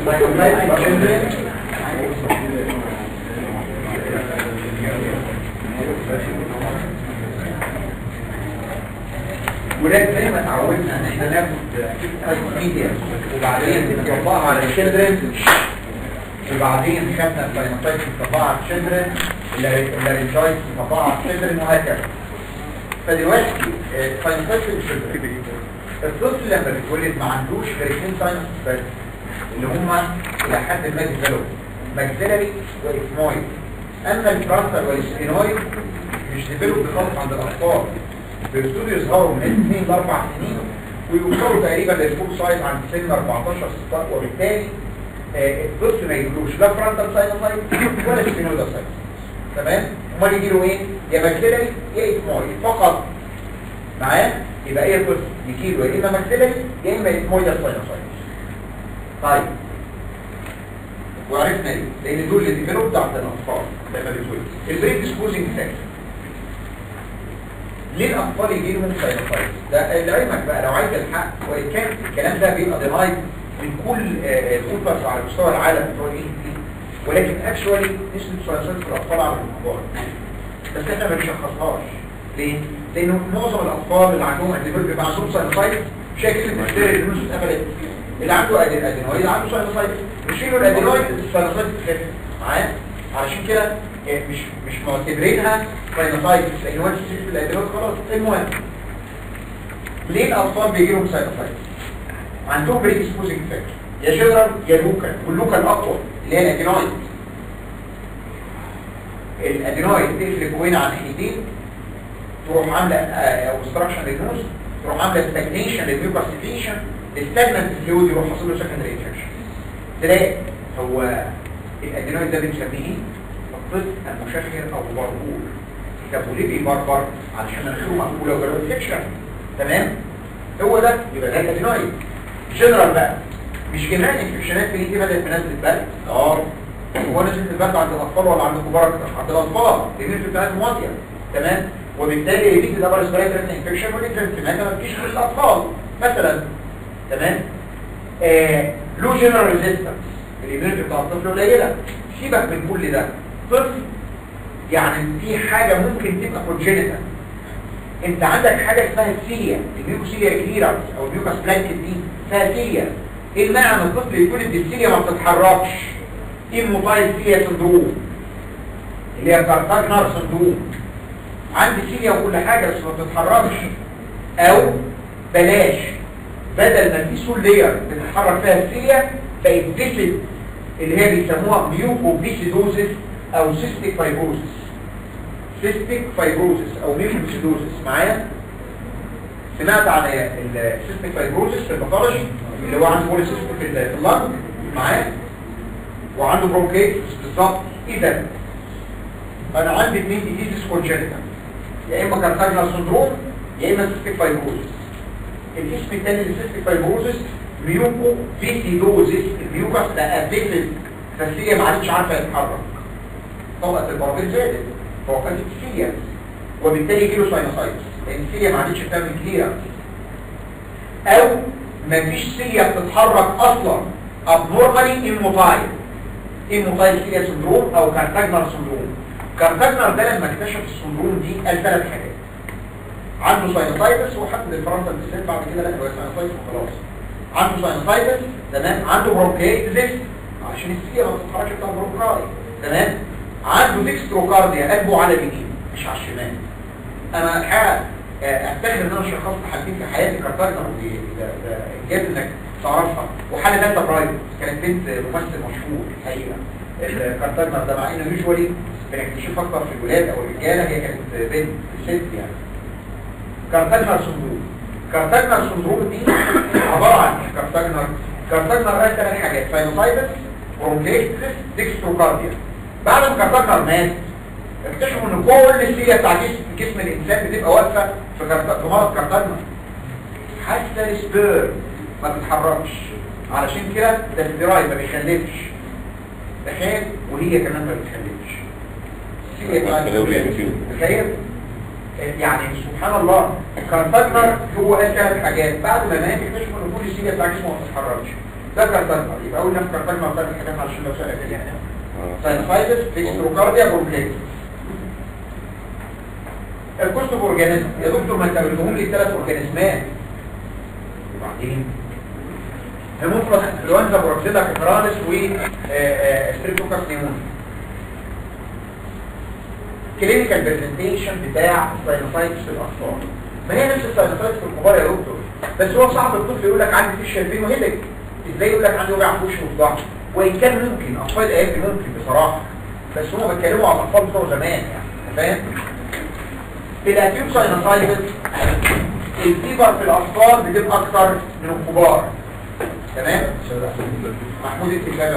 Sinusitis children ولكن زي ما اتعودنا ان احنا ناخد ميديا وبعدين نطبقها على الشندرن وبعدين خدنا الفاينوسايتس نطبقها على الشندرن اللارنجايتس نطبقها على الشندرن وهكذا فدلوقتي الفاينوسايتس الشندرن الطفل لما بيتولد ما عندوش غير اثنين ساينس بس اللي هما الى حد ما ديفلوب ماكسيلاري واثمويد اما الفرانتال والسفينويد مش ديفلوب خالص عند الاطفال بيبتدوا يظهروا من اثنين لاربع سنين ويوصلوا تقريبا للفول سايز عند سن 14 16 وبالتالي آه، الطفل ما يجيلوش لا فرانتال ساينوسايد ولا سفينويدال ساينوسايد تمام امال يجي له ايه يا ماكسيلاري يا اثمويد فقط معاه يبقى ايه الطفل يجي له يا اما ماكسيلاري يا اما اثمويدال ساينوسايد طيب وعرفنا ليه لان دول اللي ديفلوب بتاعت الاطفال لما بيتولد البريك ديسبوزنج فاكتور ليه الاطفال يجي لهم ساينوسايتس ده لعلمك بقى لو عايز الحق وان كان الكلام ده بيبقى دينايد من كل الاوبرز على مستوى العالم بتوع الاي تي ولكن اكشوالي نسبه ساينوسايتس في الاطفال على الموضوع بس احنا ما بنشخصهاش ليه؟ لانه معظم الاطفال اللي عندهم ادينويد بيبقى عندهم ساينوسايتس شاكل ان السير النص اتقفلت اللي عنده أدي- ادينويد عنده ساينوسايتس نشيله الادينويد الساينوسايتس تخف معايا علشان كده آه، مش مش معتبرينها ساينوسايتس لان هو في الادينويد خلاص المهم ليه الاطفال بيجي لهم ساينوسايتس عندهم بريديسبوزنج فاكتور يا جنرال يا لوكال واللوكال اقوى اللي هي الادينويد الادينويد تقفل الكوين على الناحيتين تروح عامله اوبستراكشن للنوز تروح عامله ستاجنيشن للميوكاستيفيشن الستاجننت فلويد يروح حاصل له سكندري انفكشن تلاقي هو الادينويد ده بنسميه ايه؟ الطفل المشهر او بربور طب وليه بيبربر؟ علشان مناخيره مقفوله وجاله انفكشن تمام؟ هو ده يبقى ده الادينويد جنرال بقى مش جنرال انفكشنات في دي بدات بنزله برد اه هو نزله البرد عند الاطفال ولا عند الكبار اكتر؟ عند الاطفال لان النسبه بتاعتهم واطيه تمام؟ وبالتالي ريبيت ده ريسبيراتوري انفكشن والانفكشن ما بتجيش في الاطفال مثلا تمام؟ آه له جنرال ريزيستنس الاميونيتي بتاع الطفل قليله سيبك من كل ده طفل يعني في حاجه ممكن تبقى كونجينيتال انت عندك حاجه اسمها السيليا الميوكوسيليا كليرانس او الميوكاس بلانكت دي اسمها سيليا ايه المعنى ان الطفل يتولد بالسيليا ما بتتحركش ايه موبايل سيليا سندروم اللي هي كارتاجنر سندروم عندي سيليا وكل حاجه بس ما بتتحركش او بلاش بدل ما في سول لير بتتحرك فيها السيليا بقت فيسد اللي هي بيسموها ميوكوبيسيدوزيس او سيستيك فايبروزيس سيستيك فايبروزيس او ميوكوبيسيدوزيس معايا سمعت عن السيستيك فايبروزيس في البطارش اللي هو عنده بوليسيستيك في اللنج معايا وعنده برونكيتس بالظبط اذا انا عندي اثنين ديزيز كونجنتال يا اما كارتاجنال سندروم يا اما سيستيك فايبروزيس الاسم الثاني للسيستيك فايبروزيس ميوكو فيسيدوزيس الميوكاس بقى فيسد فالسيليا ما عادش عارفه تتحرك طبقه البرابيل زادت فوقت السيليا وبالتالي يجيله ساينوسايتس لان السيليا ما عادش بتعمل كليرنس او مفيش سيليا بتتحرك اصلا abnormally immobile immobile سيليا سندروم او كارتاجنر سندروم كارتاجنر ده لما اكتشف السندروم دي قال ثلاث حاجات عنده ساينوسايتس وحد الفرنسا بالذات بعد كده لا هو ساينوسايتس وخلاص عنده ساينوسايتس تمام عنده برونكيتس عشان السيليا ما بتتحركش بتاع البرونكاي تمام عنده ديكستروكارديا قلبه على اليمين مش على الشمال انا الحقيقه افتخر ان انا شخصت حالتين في حياتي كارتاجنر ودي ده ده انجاز انك تعرفها وحاله ثالثه برايفت كانت بنت ممثل مشهور الحقيقه الكارتاجنر ده مع انه يوجوالي بنكتشف اكتر في الولاد او الرجاله هي كانت بنت ست يعني كارتاجنر سندروم كارتاجنر سندروم دي عباره عن ايه كارتاجنر كارتاجنر قال ثلاث حاجات ساينوسايتس برونكيتس ديكستروكارديا بعد ما كارتاجنر مات اكتشفوا ان كل السيليا بتاع جسم جسم الانسان بتبقى واقفه في كارت- في مرض كارتاجنر حتى السبير ما بتتحركش علشان كده ده الدراي ما بيخلفش تخيل وهي كمان ما بتخلفش السيليا بتاع تخيل يعني سبحان الله كارتاجنر هو قال ثلاث حاجات بعد ما مات اكتشفوا ان كل السيليا بتاع جسمه ما بتتحركش ده كارتاجما يبقى اول نفس كارتاجما بتاعت الحاجات عشان لو سألك يعني ساينوسايتس فيكستروكارديا بروكليتس الكوست اورجانيزم يا دكتور ما انت قلتهم لي ثلاث اورجانيزمات وبعدين المفرد انفلونزا بروكسيدا كفرانس و ستريبتوكاس نيمون كلينيكال برزنتيشن بتاع الساينوسايتس في الاطفال ما هي نفس الساينوسايتس في الكبار يا دكتور بس هو صعب الطفل يقول لك عندي فيش شايفين وهلك ازاي يقول لك عندي وجع في وشه وصداع وان كان ممكن اطفال الايام ممكن بصراحه بس هم بيتكلموا على الاطفال بتوع زمان يعني فاهم في الاكيوب ساينوسايتس الفيبر في الاطفال بتبقى اكتر من الكبار تمام محمود التكلم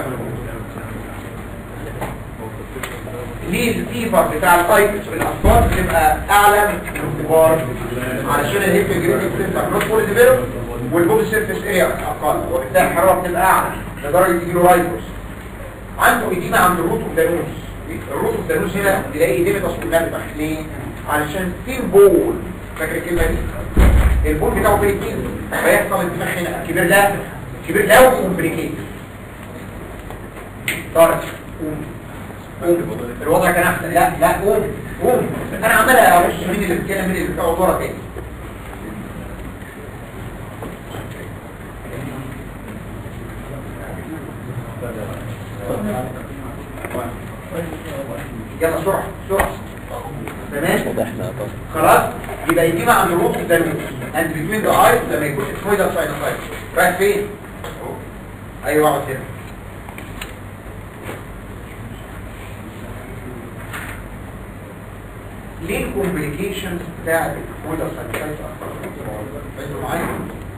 ليه الفيبر بتاع الفايتس في الاطفال بتبقى اعلى من الكبار علشان الهيب جريتك بتبقى نوت فول ديفلوب والبوب سيرفيس اريا اقل وبالتالي الحراره بتبقى اعلى لدرجه يجي له رايبوس عنده ايدينا عند الروت اوف دانوس الروت اوف دانوس هنا تلاقي ديمتاس مجنبح ليه علشان في بول فاكر الكلمه دي البول بتاعه في الاثنين فيحصل انتفاخ هنا كبير لا كبير لا وكومبليكيت طارق قوم قوم الوضع كان احسن لا لا قوم قوم انا عمال ابص مين اللي بيتكلم مين اللي بيقعد ورا تاني يلا سرعه سرعه تمام وضحنا طب خلاص يبقى يجينا عند الروت الدانوس اند بتوين ذا ايز لما يكون اسمويدال ساينوسايتس رايح فين أهو. ايوه اقعد هنا ليه الكومبليكيشنز بتاعت الاسمويدال ساينوسايتس انتوا معايا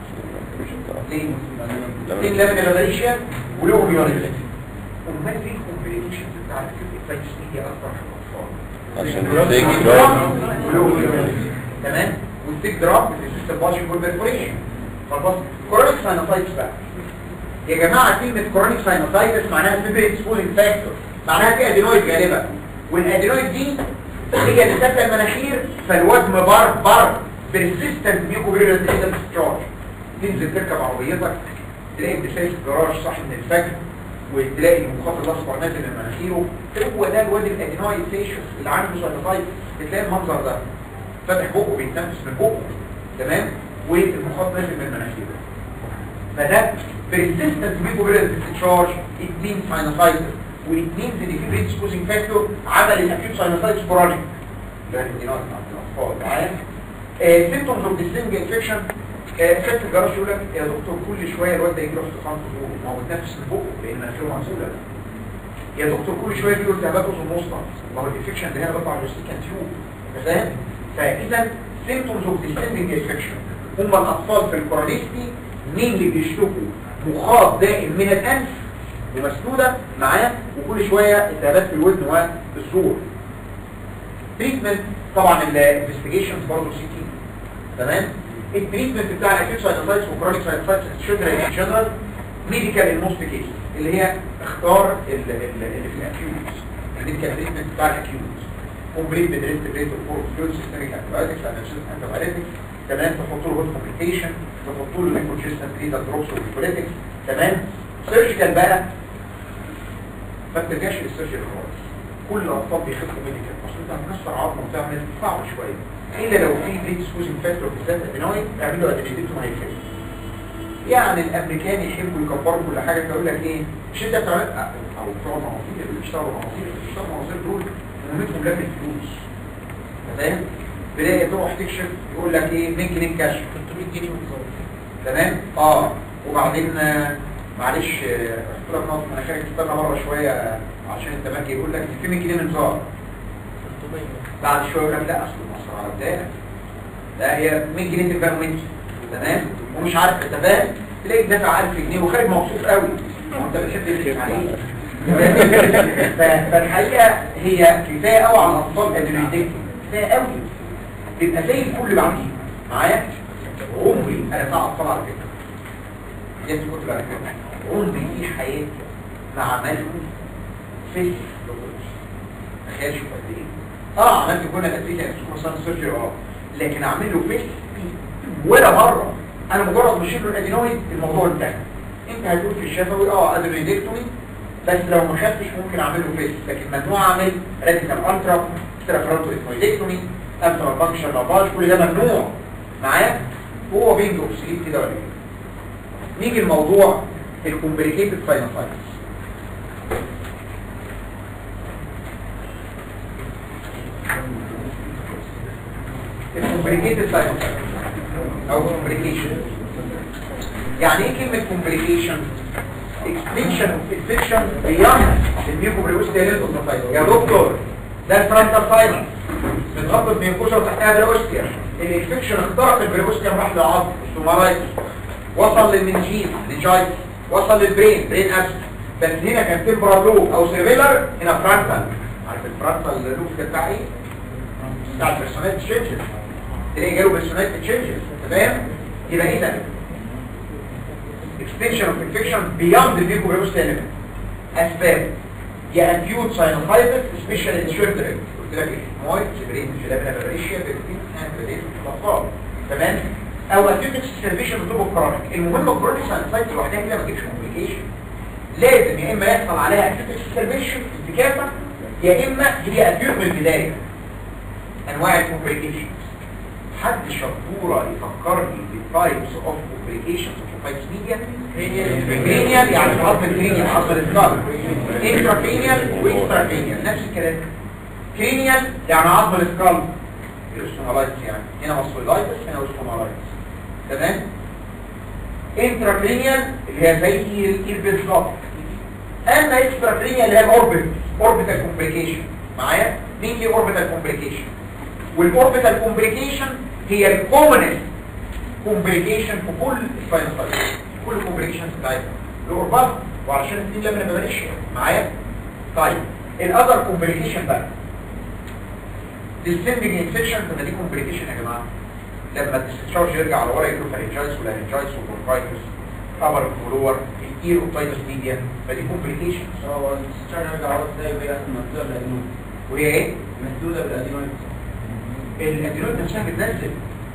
ليه ليه لامينا لابريشيا ولو ميونيزم امال ليه الكومبليكيشنز بتاعت الاسمويدال هي اكتر في الاطفال عشان الفيك دراج تمام والتيك دروب السيستم باشي والبرفوريشن خلاص كورونيك ساينوسايتس بقى يا جماعه كلمه كورونيك ساينوسايتس معناها فيبر اكسبوزنج فاكتور معناها في ادينويد غالبا والادينويد دي هي اللي سافه المناخير فالوزن بر بر بريسيستنت ميوكوبيريال ديستشارج تنزل تركب عربيتك تلاقي بسايس الجراج صاحي من الفجر وتلاقي المخاط الاصفر نازل من مناخيره هو ده الواد الادينويد فيشوس اللي عنده ساينوسايتس بتلاقي المنظر ده فاتح بقه بيتنفس من بقه تمام والمخاط نازل من مناخيره فده persistent mucobarial discharge it means sinusitis وit means ان في predisposing factor عمل الاكيوت sinusitis chronic ده الدينار بتاع الاطفال معايا symptoms of distinct infection ست الجراش يقول لك يا دكتور كل شويه الواد ده يجي له احتقان في زوره ما هو بيتنفس من بقه لان مناخيره معزوله يا دكتور كل شويه يجي له التهابات اذن الوسطى ما هو الانفكشن ده هنا بيطلع من السكن تيوب فاهم فاذا symptoms of distinct infection هم الاطفال في الكورونيستي مين اللي بيشتكوا مخاط دائم من الانف ومسدوده معاه وكل شويه التهابات في الودن والزور تريتمنت طبعا الانفستيجيشنز برضه سي تي تمام التريتمنت بتاع الاكيوت ساينوسايتس وكرونيك ساينوسايتس شجره ان جنرال ميديكال انفستيجيشن اللي هي اختار ال- ال- اللي في الاكيوت الميديكال تريتمنت بتاع الاكيوت كومبليت بدريت بريت اوف فلويد سيستميك انتيبيوتكس انتيبيوتكس تمام تحط له هوت كومبليكيشن تحط له ليكوجيستنت ريدال دروبس وفيبريتكس تمام سيرجيكال بقى ما ترجعش للسيرجيكال خالص كل الاطفال بيخفوا ميديكال اصل انت هتكسر عظمه وتعمل صعب شويه الا لو في بريدسبوزنج فاكتور بالذات ادينويد اعملوا ادينيتهم هيفرق يعني الامريكان يحبوا يكبروا كل حاجه فيقول لك ايه مش انت بتعمل او بتوع المناطير اللي بيشتغلوا مناطير اللي بيشتغلوا مناطير دول مهمتهم لم الفلوس تمام بدايه تروح تكشف يقول لك ايه 100 جنيه كشف 300 جنيه بالظبط تمام اه وبعدين آه، معلش آه، رحت لك نقطه مناخيرك استنى بره شويه عشان انت باجي يقول لك في 100 جنيه انذار بعد شويه يقول لك لا اصل مصر على بدايه لا هي 100 جنيه تبقى وانت تمام ومش عارف انت فاهم تلاقيك دافع 1000 جنيه وخارج مبسوط قوي وانت بتحب تمشي عليه ف- فالحقيقه هي كفايه قوي على الاطفال ادرينالين كفايه قوي بيبقى زي الفل بعدين معايا عمري انا بتاع اطفال على فكره جبت كتب على فكره عمري في حياتي ما عملت فيس تخيل شوف قد ايه اه عملت كنا تدريس يعني سكور سان سيرجري اه لكن اعمل له فيس ولا مره انا مجرد بشيل له الادينويد الموضوع انتهى انت هتقول في الشفوي اه ادرينكتومي بس لو ما خدتش ممكن اعمل له فيس لكن ممنوع اعمل راديكال الترا اكسترا فرونتو اكمويدكتومي الترا فانكشن لاباج كل ده ممنوع معايا هو بينج اوبسليت كده ولا كده نيجي الموضوع الكومبليكيتد ساينوسايتس الكومبليكيتد ساينوسايتس او كومبليكيشن يعني ايه كلمه كومبليكيشن extinction of infection beyond الميوكوبريوستيا يا دكتور ده الفرانتال ساينس بتغطي الميوكوزا وتحتها بريوستيا الانفكشن اخترق البريوستيا راح للعظم السومارايتس وصل للمنجيز للجايتس وصل للبرين برين ابس بس هنا كان تمبرال لوب او سيرفيلر هنا فرانتال عارف الفرانتال لوب كان بتاع ايه؟ بتاع البيرسونال تشينجز تلاقي جاله بيرسونال تشينجز تمام؟ يبقى ايه ده؟ extension of infection beyond the mucous element اسباب يا acute sinusitis especially in children قلت لك ايه مويت سبرين جلابنا بابريشيا بكتين هاند الاطفال تمام او acute exacerbation بطلب الكرونيك المهم الكرونيك sinusitis لوحدها كده ما تجيبش complication لازم يا اما يحصل عليها acute exacerbation انتكاسه يا اما هي acute من البدايه انواع الكومبليكيشنز حد شطوره يفكرني بالتايبس اوف كومبليكيشنز اوف ميديا كرينيال يعني عظم الكرينيال عظم الاسكال انتراكرينيال واكستراكرينيال نفس الكلام كرينيال يعني عظم الاسكال الاستومالايتس يعني هنا اوستولايتس هنا اوستومالايتس تمام انتراكرينيال اللي هي زي الايد بالظبط اما اكستراكرينيال اللي هي الاوربت اوربيتال كومبليكيشن معايا مين ليه اوربيتال كومبليكيشن والاوربيتال كومبليكيشن هي الكومنست كومبليكيشن في كل الساينسايتس كل الكومبليكيشنز بتاعتها الاوربات وعشان دي لما ما بلاش معايا طيب الاذر كومبليكيشن بقى السيمبنج انفكشن ده دي كومبليكيشن يا جماعه لما الديسشارج يرجع على ورا يجيله فارنجايتس والارنجايتس والبرونكايتس ابر فلور الاير اوتايتس ميديا فدي كومبليكيشن هو الستار يرجع ورا ازاي وهي اصلا مسدوده بالادينويد وهي ايه مسدوده بالادينويد الادينويد نفسها بتنزل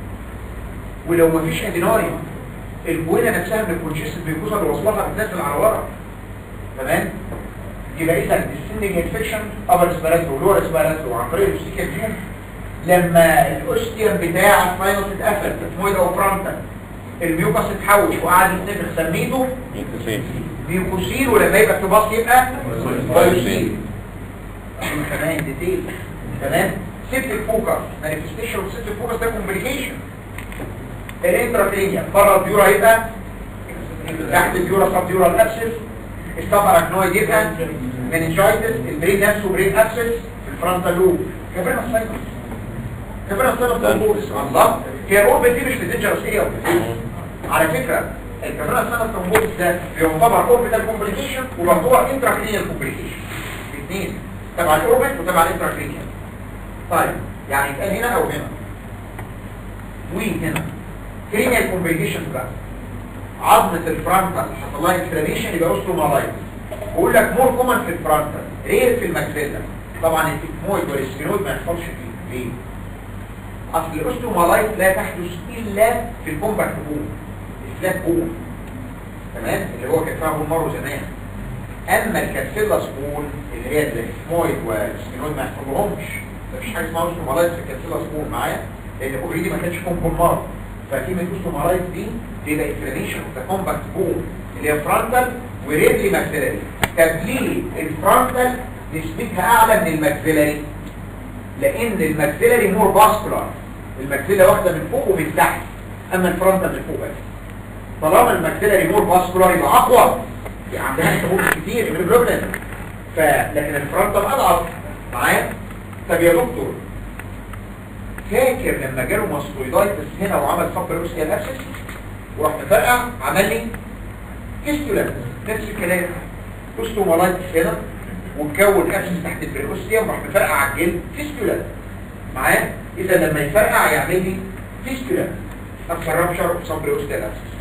ولو ما فيش ادينويد البوينه نفسها من الكونجستد بيكوزا اللي وصلها بتنزل على ورا تمام يبقى اذا السنج انفكشن ابر اسبيراتو ولور اسبيراتو عن طريق الاوستيكال فيوم لما الاوستيوم بتاع الساينس اتقفل اتمويد او فرونتال الميوكس اتحوش وقعد يتنفخ سميته ميكوسين ميوكوسيل ولما يبقى اقتباس يبقى بايوسيل كمان ديتيل تمام سيبتك فوكس مانيفستيشن اوف سيبتك فوكس ده كومبليكيشن الانتراكرينيا بره البيورا يبقى تحت البيورا سب بيورا الابسس السباراكنويد يبقى مننجايتس البرين نفسه برين ابسس في الفرونتال لوب كبرنا الساينس كبرنا الساينس الله هي الاوربت دي مش بتنجرس ايه على فكره الكبرنا الساينس ترومبوزس ده بيعتبر اوربيتال كومبليكيشن وبيعتبر انتراكرينيال كومبليكيشن الاثنين تبع الاوربت وتبع الانتراكرينيال طيب يعني يتقال هنا او هنا وهنا كرينيال كومبليكيشن بقى عظمة الفرونتال حصل لها انفلاميشن يبقى اوستومالايتس بقول لك مور كومن في الفرونتال رير في الماكسيلا طبعا التكمويد والسفينويد ما يحصلش فيه ليه؟ اصل الاوستومالايت لا تحدث الا في الكومباكت بون الفلات بون تمام اللي هو كان فيها بون مره زمان اما الكابسيلا سبون اللي هي الاسمويد والسفينويد ما يحصلهمش مفيش حاجه اسمها اوستومالايت في الكابسيلا سبون معايا لان اوريدي ما كانش فيهم بون مره فكلمه اوستومالايت دي بيبقى انفلاميشن اوف ذا كومباكت بون اللي هي فرونتال وريدلي ماكسيلاري طب ليه الفرونتال نسبتها اعلى من الماكسيلاري لان الماكسيلاري مور باسكولار الماكسيلا واخده من فوق ومن تحت اما الفرونتال من فوق بس طالما الماكسيلاري مور باسكولار يبقى اقوى يعني عندها سبوب كتير من البروبلم فلكن الفرونتال اضعف معايا طب يا دكتور فاكر لما جاله ماستويدايتس هنا وعمل فقر روسيا نفسه ورحت فرقع عمل لي فيستولا نفس الكلام اوستومالايتس هنا وتكون ابسس تحت البريوستيا وراح مفرقع على الجلد فيستولا معايا اذا لما يفرقع يعمل لي فيستولا اكثر رابشر وصاب بريوستيا ابسس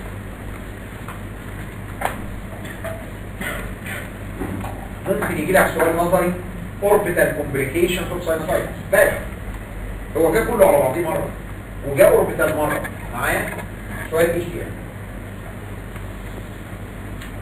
ممكن يجي لك سؤال نظري اوربيتال كومبليكيشن اوف ساينوسايتس بس هو جه كله على بعضيه مره وجاء اوربيتال مره معايا سؤال ايش يعني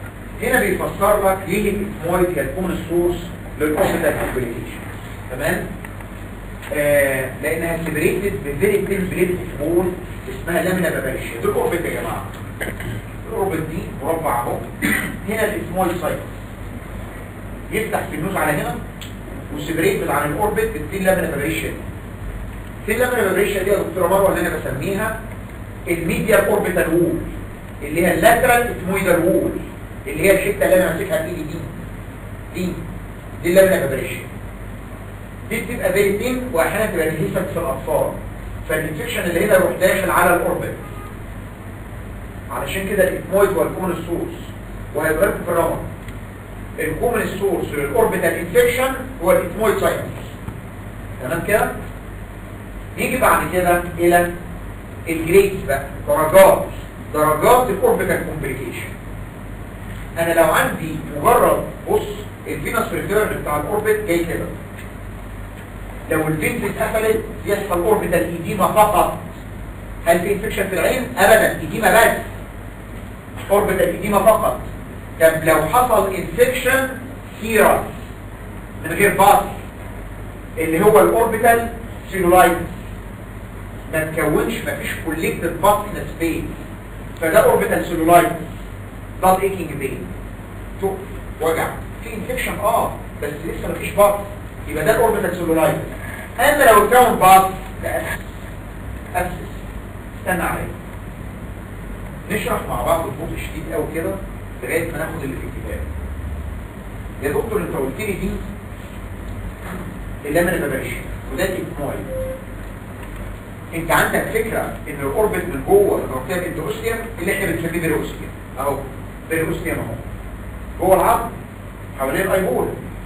هنا بيفسر لك ليه الاثمويد هيكون السورس للاوربيتال كومبليكيشن تمام آه لانها سيبريتد بفيري ثين بليد بول اسمها لامينا باباريشيا دول اوربت يا جماعه الاوربت دي مربع اهو هنا الاثمويد سايت يفتح في النوز على هنا وسيبريتد عن الاوربت بالثين لامينا باباريشيا دي الثين لامينا باباريشيا دي يا دكتوره مروه اللي انا بسميها الميديا اوربيتال وول اللي هي اللاترال اثمويدال وول اللي هي الحته اللي انا ماسكها بايدي دي دي دي اللامينا باباريشيا دي بتبقى فيري ثين واحيانا تبقى ريزيستنت في الاطفال فالانفكشن اللي هنا يروح داخل على الاوربت علشان كده الاثمويد هو الكومن السورس وهيبقى لكم في الرمض الكومن السورس للاوربيتال انفكشن هو الاثمويد سايتس تمام كده نيجي بعد كده الى الجريدز بقى درجات درجات الاوربيتال كومبليكيشن انا لو عندي مجرد بص الفينس ريتيرن بتاع الاوربت جاي كده لو الفينس اتقفلت يحصل اوربيتال ايديما فقط هل في انفكشن في العين ابدا ايديما بس اوربيتال ايديما فقط طب لو حصل انفكشن سيرس من غير باص اللي هو الاوربيتال سيلولايتس ما تكونش ما فيش كوليكتد باص سبيس فده اوربيتال سيلولايتس بلاد ايكينج بين تو وجع في انفكشن اه بس لسه ما فيش باص يبقى ده الاوربيتال سيلولايتس اما لو اتكون باص ده اسس اسس استنى عليا نشرح مع بعض ببطء شديد قوي كده لغايه ما ناخد اللي في الكتاب يا دكتور انت قلت لي دي اللامنه باباشي وده الاكمويد انت عندك فكره ان الاوربت من جوه الغطيه الانتروسيوم اللي احنا بنسميه بيروسيوم اهو بيروسيوم اهو جوه العظم حوالين الايبول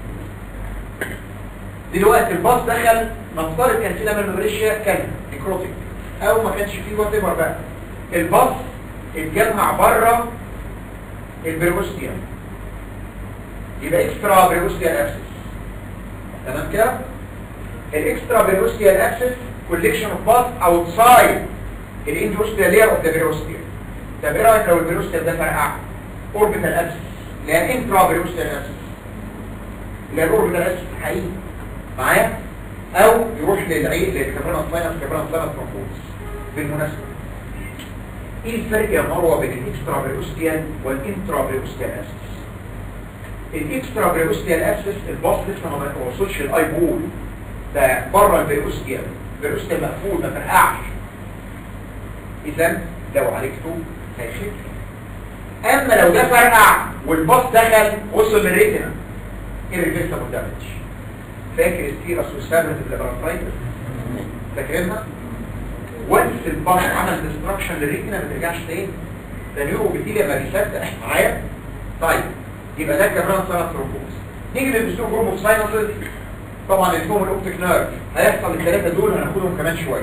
دلوقتي الباص دخل نفترض كان في لامنه باباشيا كان نيكروتيك او ما كانش فيه وات ايفر بقى الباص اتجمع بره البريوستيوم يبقى اكسترا بريوستيال ابسس تمام كده الاكسترا بريوستيال ابسس كوليكشن اوف باث اوتسايد الاندوستيال لير اوف ذا بريوستيوم طب ايه رايك لو البريوستيال ده فرقع اوربيتال ابسس اللي هي انترا بريوستيال ابسس اللي هي الاوربيتال ابسس الحقيقي معايا او يروح للعين للكابرنا ساينس كابرنا ساينس مفروض بالمناسبه ايه الفرق يا مروه بين الاكسترا بريوستيال والانترا بريوستيال ابسس الاكسترا بريوستيال ابسس الباص لسه ما وصلش للاي بول ده بره البريوستيال البريوستيال مقفول ما فرقعش اذا لو عالجته هيخف اما لو ده فرقع والباص دخل وصل للريتنا irreversible damage فاكر السيرس والسابرت اللابرانتايتس فاكرينها وانس الباص عمل ديستراكشن للريتنا ما ترجعش تاني ده نيورو بيتيليا ما بيصدق معايا طيب يبقى ده كمان سنة ترومبوز نيجي للبسور جروب اوف ساينسز طبعا اللي فيهم الاوبتيك نيرف هيحصل الثلاثه دول هناخدهم كمان شويه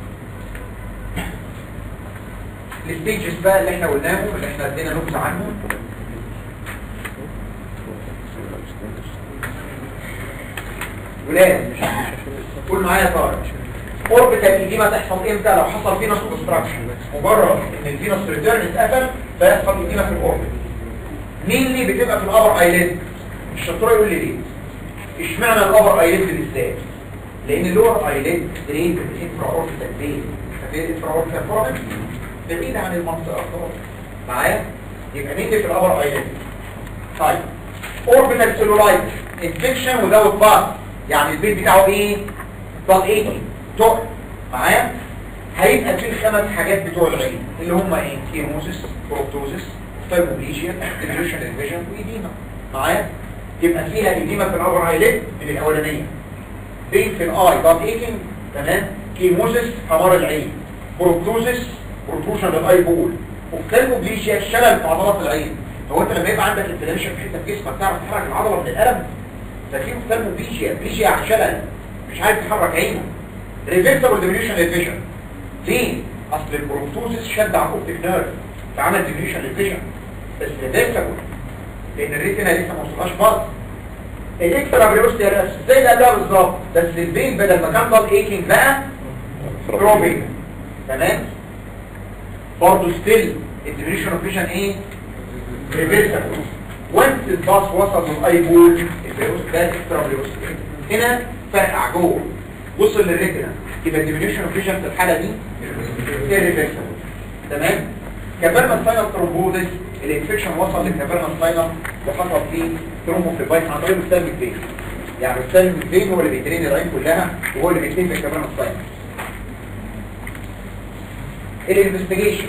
الستيجز بقى اللي احنا قلناهم اللي احنا ادينا نبذه عنهم ولاد قول معايا يا طارق اوربيتال ايديما تحصل امتى لو حصل فينس اوبستراكشن مجرد ان الفينس ريتيرن اتقفل فيحصل ايديما في الاوربيت مين اللي بتبقى في الابر ايليد الشطوره يقول لي ليه اشمعنى الابر ايليد بالذات لان اللور ايليد درين بالانفرا اوربيتال بين ففي الانفرا اوربيتال فورمن بعيد عن المنطقه خالص معايا يبقى مين اللي في الابر ايليد طيب اوربيتال سيلولايت انفكشن وذاوت باث يعني البيت بتاعه ايه ضل ايه تقل معايا هيبقى فيه الخمس حاجات بتوع العين اللي هم ايه كيموزيس بروبتوزيس فايبوبليجيا ديفيوشن انفيجن وايديما معايا يبقى فيها ايديما في الابر ايليد من الاولانيه بين في الاي ضغط ايكينج تمام كيموزيس حمار العين بروبتوزيس بروتروشن للاي بول وفايبوبليجيا شلل في عضلات العين هو انت لما يبقى عندك انفلاميشن في حته في جسمك تعرف تحرك العضله من الالم ففي فايبوبليجيا بليجيا عن شلل مش عارف تحرك عينه ريفيرسبل ديفيوشن للفيجن ليه اصل البروبتوزيس شد على الاوبتيك نيرف فعمل ديفيوشن للفيجن بس ريفيرسبل لان الريتنا لسه ما وصلهاش برضه الاكسترا بريوستيال زي ده ده بالظبط بس البين بدل ما كان ضل ايكينج بقى تروبيك تمام برضه ستيل الديفيوشن اوف فيجن ايه ريفيرسبل وانس الباص وصل للاي بول البيوس ده اكسترا بيوس هنا فرقع جوه وصل للريتنا يبقى الديمينيشن اوف فيجن في الحاله دي irreversible تمام كبرنا ساينال ترومبوزس الانفكشن وصل للكبرنا ساينال وحصل فيه ترومبوفليبايت عن طريق السالم فين يعني السالم فين هو اللي بيدرين العين كلها وهو اللي بيدرين في الكبرنا ساينال الانفستيجيشن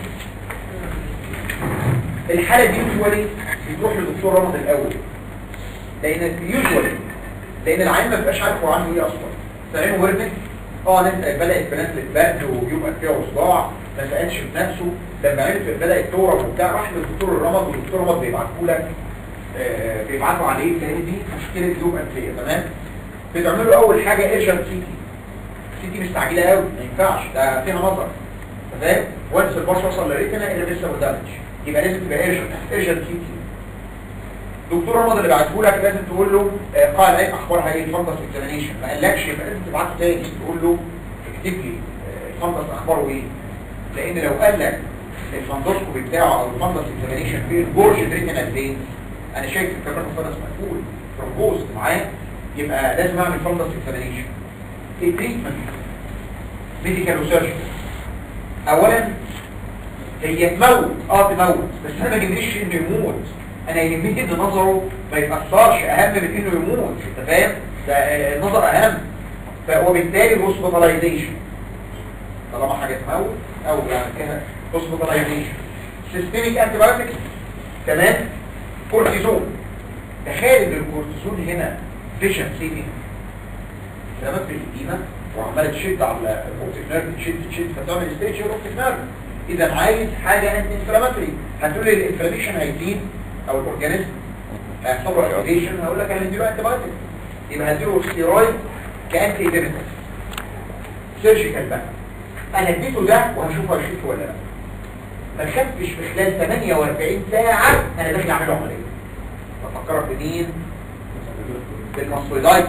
الحالة دي يوجوالي بتروح للدكتور رمض الأول لأن يوجوالي لأن العين ما بيبقاش عارف هو عنده إيه أصلا فعينه ورمت اه ناس بدأت بنزلة برد ويبقى فيها صداع ما سألش بنفسه لما عرف بدأت تورم وبتاع راح للدكتور الرمض والدكتور الرمض بيبعته لك آه بيبعته عليه لأن دي مشكلة لوب أنفية تمام بتعملوا أول حاجة ايرجنت سيتي سيتي مستعجلة قوي ما ينفعش ده فيها نظر تمام وانس الباص وصل للريتنا اللي لسه ما دامج يبقى لازم تبقى ايرجنت ايرجنت سيتي دكتور رمضان اللي بعته لك لازم تقول له آه، قال ايه اخبارها ايه الفندس اكزامينيشن ما قالكش يبقى لازم تبعته تاني تقول له اكتب لي آه، الفندس اخباره ايه لان لو قال لك الفندوسكوبي بتاعه او الفندس اكزامينيشن في الجورج ريتينال فين انا شايف الكاميرا الفندس مقفول ترومبوز معايا يبقى لازم اعمل فندس اكزامينيشن التريتمنت ميديكال وسيرجري اولا هي تموت اه تموت بس انا ما يهمنيش انه يموت انا يهمني ان نظره ما يتاثرش اهم من انه يموت انت فاهم ده آه، النظر اهم ف- وبالتالي الهوسبيتاليزيشن طالما حاجه تموت او يعني كده هوسبيتاليزيشن سيستميك انتي بايوتكس تمام كورتيزون تخيل ان الكورتيزون هنا فيشن سيفنج لما في الإديمة وعمالة تشد على الاوبتيك نيرف تشد تشد فتعمل ستيتش الاوبتيك نيرف اذا عايز حاجة انتي انفلاماتوري هتقول لي الانفلاميشن هيزيد او الاورجانيزم هيحصل له اكتيفيشن هقول لك انا هديله انتي بايوتيك يبقى هديله ستيرويد كانتي ايديمتر سيرجيكال بقى انا اديته ده وهشوفه هيشوفه ولا لا ما خدتش في خلال 48 ساعة انا داخل اعمله عملية بفكرك بمين بالمصويدايتس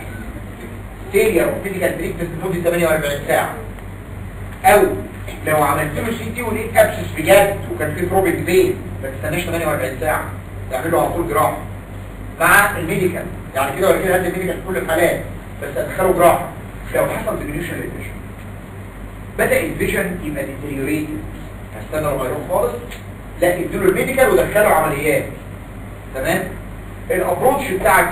فيلير وفيزيكال تريتمنت لمده 48 ساعه او لو عملت له سي تي ولقيت ابسس بجد وكان في تروبيك بين ما تستناش 48 ساعه تعمل له على طول جراحه مع الميديكال يعني كده ولا كده هات الميديكال في كل الحالات بس ادخله جراحه لو حصل ديمينيوشن للفيجن بدا الفيجن يبقى ديتيريوريتد هستنى لما يروح خالص لا اديله الميديكال ودخله عمليات تمام الابروتش بتاعك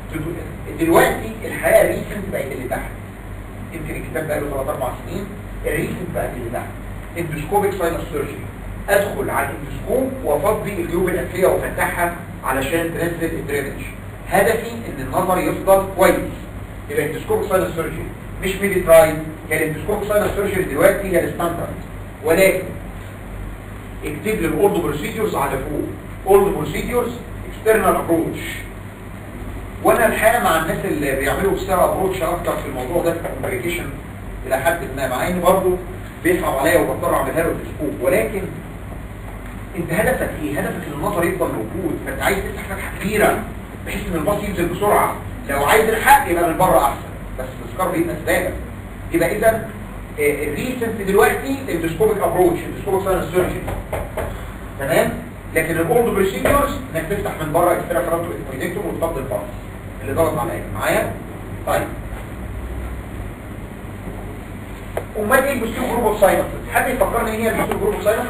دلوقتي الحياه ريسنت بقت اللي تحت يمكن الكتاب بقى له 3 4 سنين الريسنت بقت اللي تحت اندوسكوبيك ساينس سيرجري ادخل على الاندوسكوب وافضي الجيوب الانفيه وافتحها علشان تنزل الدرينج هدفي ان النظر يفضل كويس يبقى اندوسكوبيك ساينس سيرجري مش ميدي تراي هي الاندوسكوبيك ساينس سيرجري دلوقتي هي الستاندرد ولكن اكتب لي الاولد بروسيدورز على فوق اولد بروسيدورز اكسترنال ابروتش وانا الحقيقه مع الناس اللي بيعملوا بسرعه ابروتش اكتر في الموضوع ده في الكومبليكيشن الى حد ما مع ان برضه بيصعب عليا وبضطر اعملها له تسكوب ولكن انت هدفك ايه؟ هدفك ان النظر يفضل موجود فانت عايز تفتح فتحه كبيره بحيث ان الباص ينزل بسرعه لو عايز الحق يبقى من بره احسن بس الاسكار بيبقى اسبابك يبقى اذا الريسنت دلوقتي الاندوسكوبيك ابروتش الاندوسكوبيك ساينس سيرجري تمام لكن الاولد بريسيدورز انك تفتح من بره اكسترا فرونتو اكويدكتوم وتفضل الباص اللي ضغط عليا معايا طيب امال ايه البوستيرو جروب اوف ساينس حد يفكرني ايه هي البوستيرو جروب اوف ساينس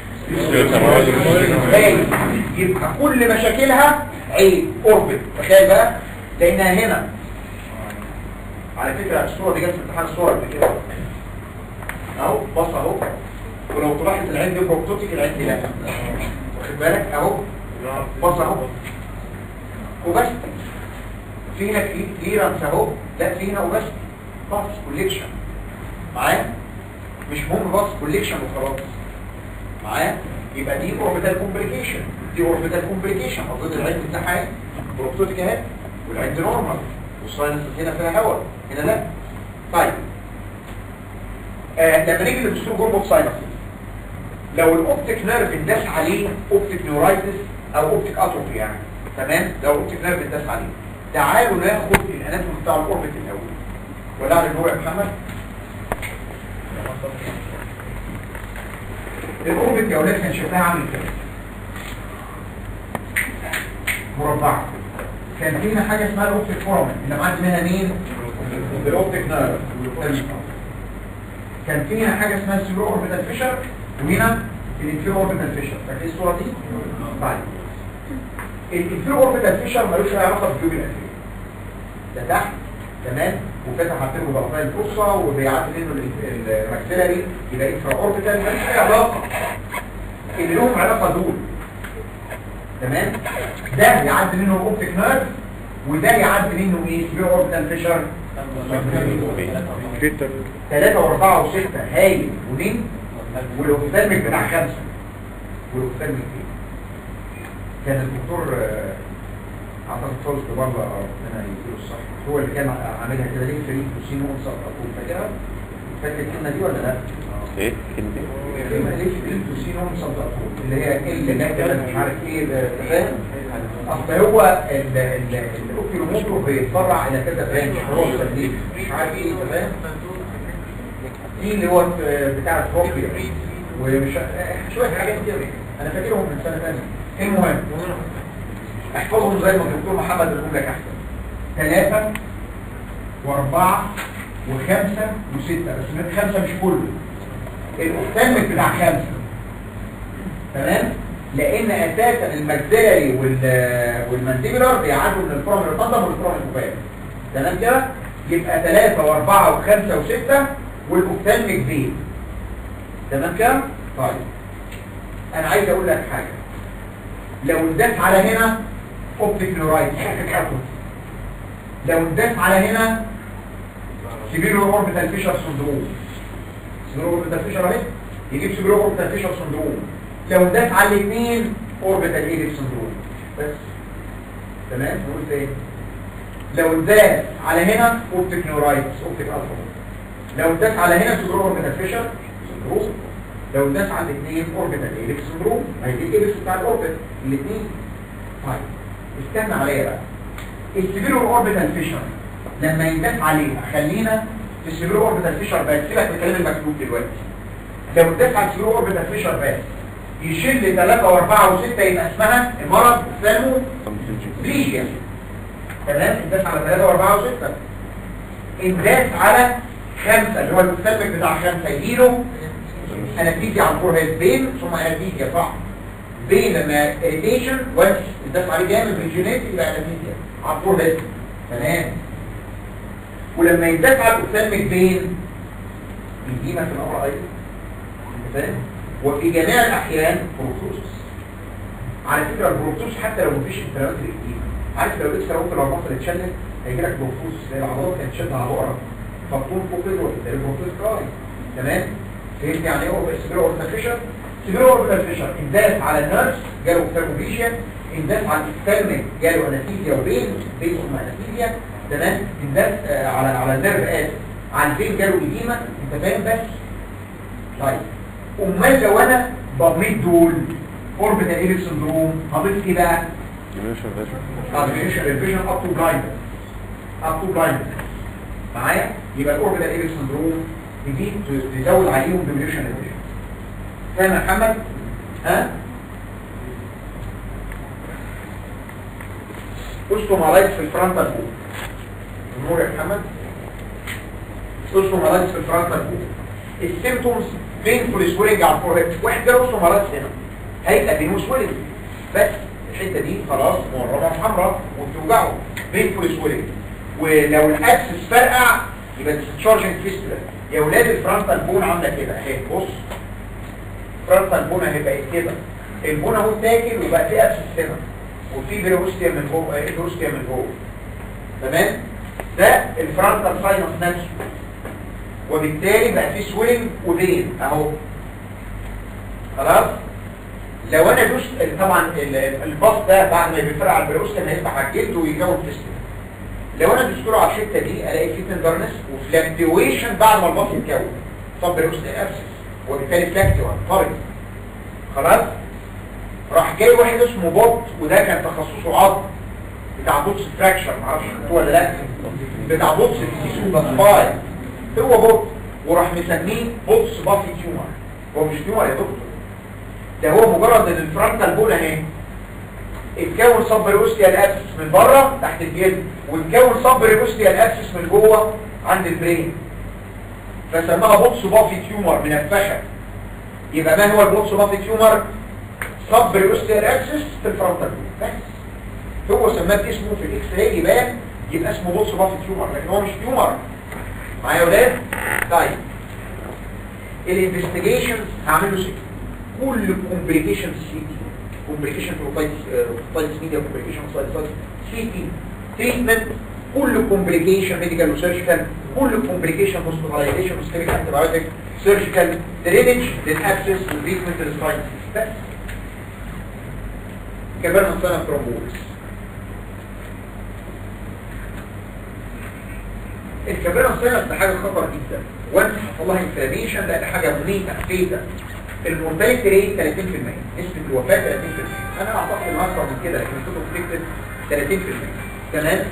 باين يبقى كل مشاكلها عيب اوربت تخيل بقى لانها هنا على فكره الصوره دي جت في امتحان الصوره قبل كده اهو بص اهو ولو تلاحظ العين دي بروتوتيك العين دي لا واخد بالك اهو بص اهو وبس في هنا كليرنس اهو لا في هنا وبس باس كوليكشن معايا مش مهم باس كوليكشن وخلاص معايا يبقى دي اوربيتال كومبليكيشن دي اوربيتال كومبليكيشن اظن العين بتاعها اهي بروتوتيك اهي والعين دي نورمال والساينس هنا فيها هواء هنا لا طيب آه لما نيجي للدستور جروب اوف ساينس لو الاوبتيك نيرف انداس عليه اوبتيك نيورايتس او اوبتيك اتروفي يعني تمام لو الاوبتيك نيرف انداس عليه تعالوا ناخد الاناتومي بتاع الاوربت الاول ولعل النور يا محمد الاوربت يا اولاد كان شكلها عامل كده مربعه كان فينا حاجه اسمها الاوبتيك فورم اللي معدي منها مين الاوبتيك نيرف كان فينا حاجه اسمها السيرو اوربيتال فيشر وهنا الانفيرو اوربيتال فيشر فاكر الصوره دي طيب الانفيرو اوربيتال فيشر ملوش اي علاقه بالجيوب الانفيري ده تحت تمام وفتح حاطين له بلطايه الفصه وبيعدي منه ال- الماكسيلاري يبقى انفرا اوربيتال ملوش اي علاقه اللي لهم علاقه دول تمام ده يعدي منه الاوبتيك نيرف وده يعدي منه ايه سيرو اوربيتال فيشر ثلاثة واربعة وستة هايل ونين والاوفثالميك بتاع خمسة والاوفثالميك ايه كان الدكتور آه، اعتقد خالص بره ربنا يديله الصح هو اللي كان عاملها كده ليه فريق وسين وانصر اقول فاكرها فاكر الكلمة دي ولا لا؟ ايه كلمة الكلمة ليه فريق وسين وانصر اقول اللي هي اللي كده مش عارف ايه ده فاهم؟ اصل هو ال- ال- الاوكيلوموتر بيتفرع الى كذا برانش هو التدريب مش عارف ايه أنت فاهم؟ في اللي هو بتاع التروبيا ومش شويه حاجات كده انا فاكرهم من سنه ثانيه المهم احفظهم زي ما الدكتور محمد بيقول لك احسن ثلاثه واربعه وخمسه وسته بس من خمسه مش كله الاوفتالميك بتاع خمسه تمام لان اساسا الماكسيلاري وال والمانديبولار بيعدوا من الفرم القدم والفرم الكوبايه تمام كده يبقى ثلاثة واربعة وخمسة وستة والاوفتالميك دي تمام كده طيب انا عايز اقول لك حاجة لو اداس على هنا اوبتيك نورايت لو اداس على هنا سيبيرو اوربيتال فيشر سندروم سيبيرو اوربيتال فيشر اهي يجيب سيبيرو اوربيتال فيشر سندروم لو اداس على الاثنين اوربيتال ايديك سندروم بس تمام نقول تاني لو اداس على هنا اوبتيك نورايتس اوبتيك الفا لو اداس على هنا سيبيرو اوربيتال فيشر سندروم لو اداس على الاثنين اوربيتال ايديك سندروم هيجي الايديك بتاع الاوربيت الاثنين طيب استنى عليا بقى السيبيرو اوربيتال فيشر لما ينداس عليه خلينا في السيبيرو اوربيتال فيشر بس سيبك من الكلام المكتوب دلوقتي لو اداس على السيبيرو اوربيتال فيشر بس يشيل 3 و4 و6 يبقى اسمها المرض اسمه بليشيا تمام اداس على 3 و4 و6 اداس على 5 اللي هو المستلمك بتاع 5 يجيله انستيزيا على الفورهيد بين ثم انستيزيا صح بين لما اريتيشن وانس اداس عليه جامد ريجيونيت يبقى انستيزيا على الفورهيد تمام ولما يداس على الاوثالميك بين يدينا في الامر ايضا انت فاهم وفي جميع الاحيان بروتوس على فكره البروتوس حتى لو مفيش انفلامات الاديمه عارف لو لسه ممكن لو مصر اتشلت هيجي لك بروتوس زي العضلات كانت شد على بقره فبطول فوق كده ده البروتوس كراي تمام فهمت يعني ايه سبيرو اورتافيشر سبيرو اورتافيشر انداس على النيرفز جاله ثيرموفيشن انداس على الثالميك جاله انستيزيا وبين بين ثم انستيزيا تمام انداس آه على على النيرف اسف على الفين جاله اديمه انت فاهم بس طيب امال لو انا ضميت دول اوربيتال ايريك سندروم هضيف ايه بقى ارتفيشال الفيجن اب تو بلايند اب تو بلايند معايا يبقى الاوربيتال ايريك سندروم دي تزود عليهم ديميوشن الفيجن فاهم يا محمد ها اوستومالايتس في الفرونتال بول النور يا محمد اوستومالايتس في الفرونتال بول السيمتومز بينفول سويلنج على الفورهيد واحد جاله اوستومالايتس هنا هيبقى بينو سويلنج بس الحته دي خلاص مورمه حمراء وبتوجعه بينفول سويلنج ولو الاكسس فرقع يبقى ديسشارجنج فيستولا يا ولاد الفرونتال بون عامله كده اهي بص فرونتال بون اهي بقت كده البون اهو تاكل وبقى فيه اكسس هنا وفي بيروستيا من فوق اهي بيروستيا من فوق تمام ده الفرونتال ساينس نفسه وبالتالي بقى فيه سويلنج وبين اهو خلاص لو انا دوست طبعا الباص ده بعد ما بيفرع على البيروستيا هيفتح على الجلد ويكون فيستولا لو انا دستوره على الحته دي الاقي في تندرنس وفلاكتويشن بعد ما الباص يتكون طب بيروستيا ابسس وبالتالي فلاكتو طرد خلاص راح جاي واحد اسمه بوت وده كان تخصصه عظم بتاع بوتس فراكشر معرفش هو ولا لا بتاع بوتس التيسو باسفاي هو بوت وراح مسميه بوتس بافي تيومر هو مش تيومر يا دكتور ده هو مجرد ان الفرونتال بول اهي اتكون صبر اوستيال ابسس من بره تحت الجلد واتكون صبر اوستيال ابسس من جوه عند البرين فسماها بوتس بافي تيومر منفخه يبقى ما هو البوتس بافي تيومر صبر اوستيال ابسس في الفرونتال بس هو سماه اسمه في الاكس راي يبان يبقى اسمه بوتس بافي تيومر لكن هو مش تيومر معايا يا ولاد طيب الانفستيجيشن هعمل له سي كل كومبليكيشن سي تي كومبليكيشن بروتايتس بروتايتس ميديا كومبليكيشن سايتس سي تي تريتمنت كل كومبليكيشن ميديكال وسيرجيكال كل كومبليكيشن هوسبيتاليزيشن وستيريك انتيبيوتيك سيرجيكال درينج للابسس وتريتمنت للسايتس بس كمان نصنع ترومبوز الكبيرة الصينة ده حاجة خطر جدا وانت حصل لها انفلاميشن ده حاجة مميتة فيتا المورتاليتي ريت 30% نسبة الوفاة 30% انا اعتقد انه اكتر من كده لكن الكتب بتكتب 30% تمام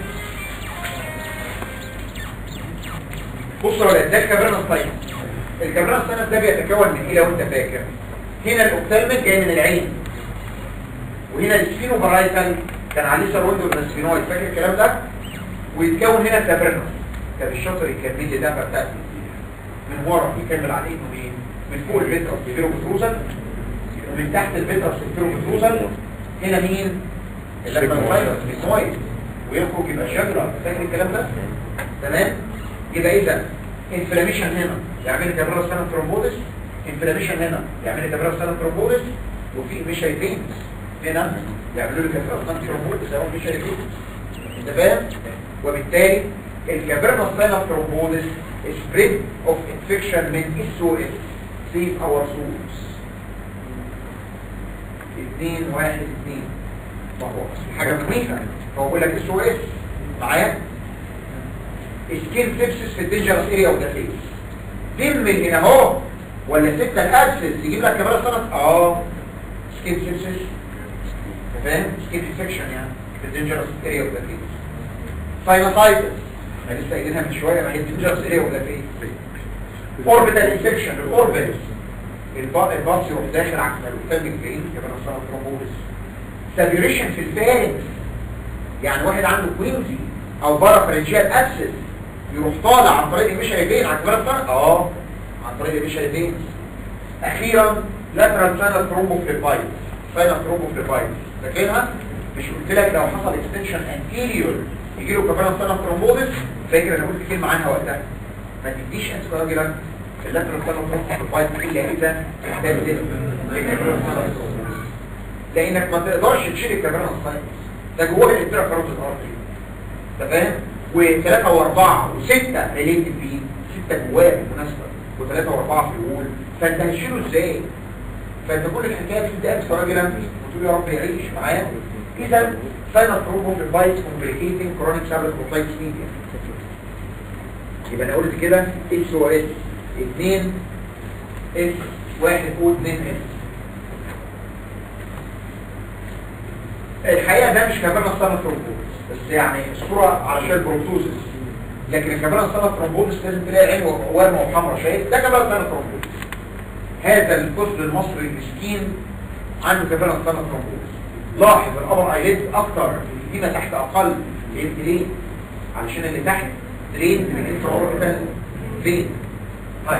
بصوا يا ولاد ده الكبيرة الصينة الكبيرة الصينة ده بيتكون من ايه لو انت فاكر هنا الاوبتالمنت جاي من العين وهنا السفينوبرايتال كان عليه سروندو السفينويد فاكر الكلام ده ويتكون هنا الكابرنس كان الشاطر يكمل لي ده بتاعت من ورا يكمل عليه انه مين من فوق الفيترس سيفيرو بتروزل ومن تحت الفيترس سيفيرو بتروزل هنا مين اللبن الفيروس النويد ويخرج يبقى شجرة فاكر الكلام ده تمام يبقى اذا انفلاميشن هنا يعمل لي كابرنس سنة ترومبودس انفلاميشن هنا يعمل لي كابرنس سنة ترومبودس وفي ميشايفينز هنا يعملوا لي كابرنس سنة ترومبودس او ميشايفينز انت فاهم وبالتالي الكابرنا ساينال ترومبوزس spread of infection من SOS save our souls اتنين واحد اتنين ما هو حاجة مخيفة هو بيقول لك SOS معايا سكين سيبسس في الدينجرس اريا اوف ذا فيس دم من هنا اهو ولا ستة الابسس يجيب لك كاميرا سنة اه سكين سيبسس فاهم سكين انفكشن يعني في الدينجرس اريا اوف ذا فيس ساينوسايتس احنا لسه قايلينها من شويه ما هي الدينجرس اريا اوف ذا فيس اوربيتال انفكشن الاوربيتس الباص يروح داخل عكس الفم الجايين كمان صار ترومبوزس سابيوريشن في الفارنكس يعني واحد عنده كوينزي او بارافرنجيال ابسس يروح طالع عن طريق الميشايفين على كبار الفرق اه عن طريق الميشايفين اخيرا لاترال ساينال ثرومبوفليبايتس ساينال ثرومبوفليبايتس فاكرها مش قلت لك لو حصل اكستنشن انتيريور يجي له كمان ساينال ثرومبوزس فاكر انا قلت كلمه عنها وقتها ما تديش انت راجلا اللاترال ساينال ثرومبوفليبايتس الا اذا احتاج لانك ما تقدرش تشيل الكاميرا الساينس ده جواه الانترا كاروتيد ارتري انت فاهم وثلاثة واربعة وستة ريليتد بيه ستة جواه بالمناسبة وثلاثة واربعة في الأول فانت هتشيله ازاي فانت كل الحكاية في ده انت راجل انفي وتقول يا رب يعيش معايا اذا ساينس بروبو في البايت كومبليكيتنج كرونيك سابلت بروتايتس ميديا يبقى انا قلت كده اس او اس 2 اس 1 او 2 اس الحقيقة ده مش كمان صنع ترومبوز بس يعني الصورة على شكل بروتوزس لكن كمان صنع ترومبوز لازم تلاقي عين وارمة وحمرا شايف ده كمان صنع ترومبوز هذا الطفل المصري المسكين عنده كمان صنع ترومبوز لاحظ الامر ايليت اكتر فيما تحت اقل ليه ليه علشان اللي تحت درين من انتراوربيتال فين طيب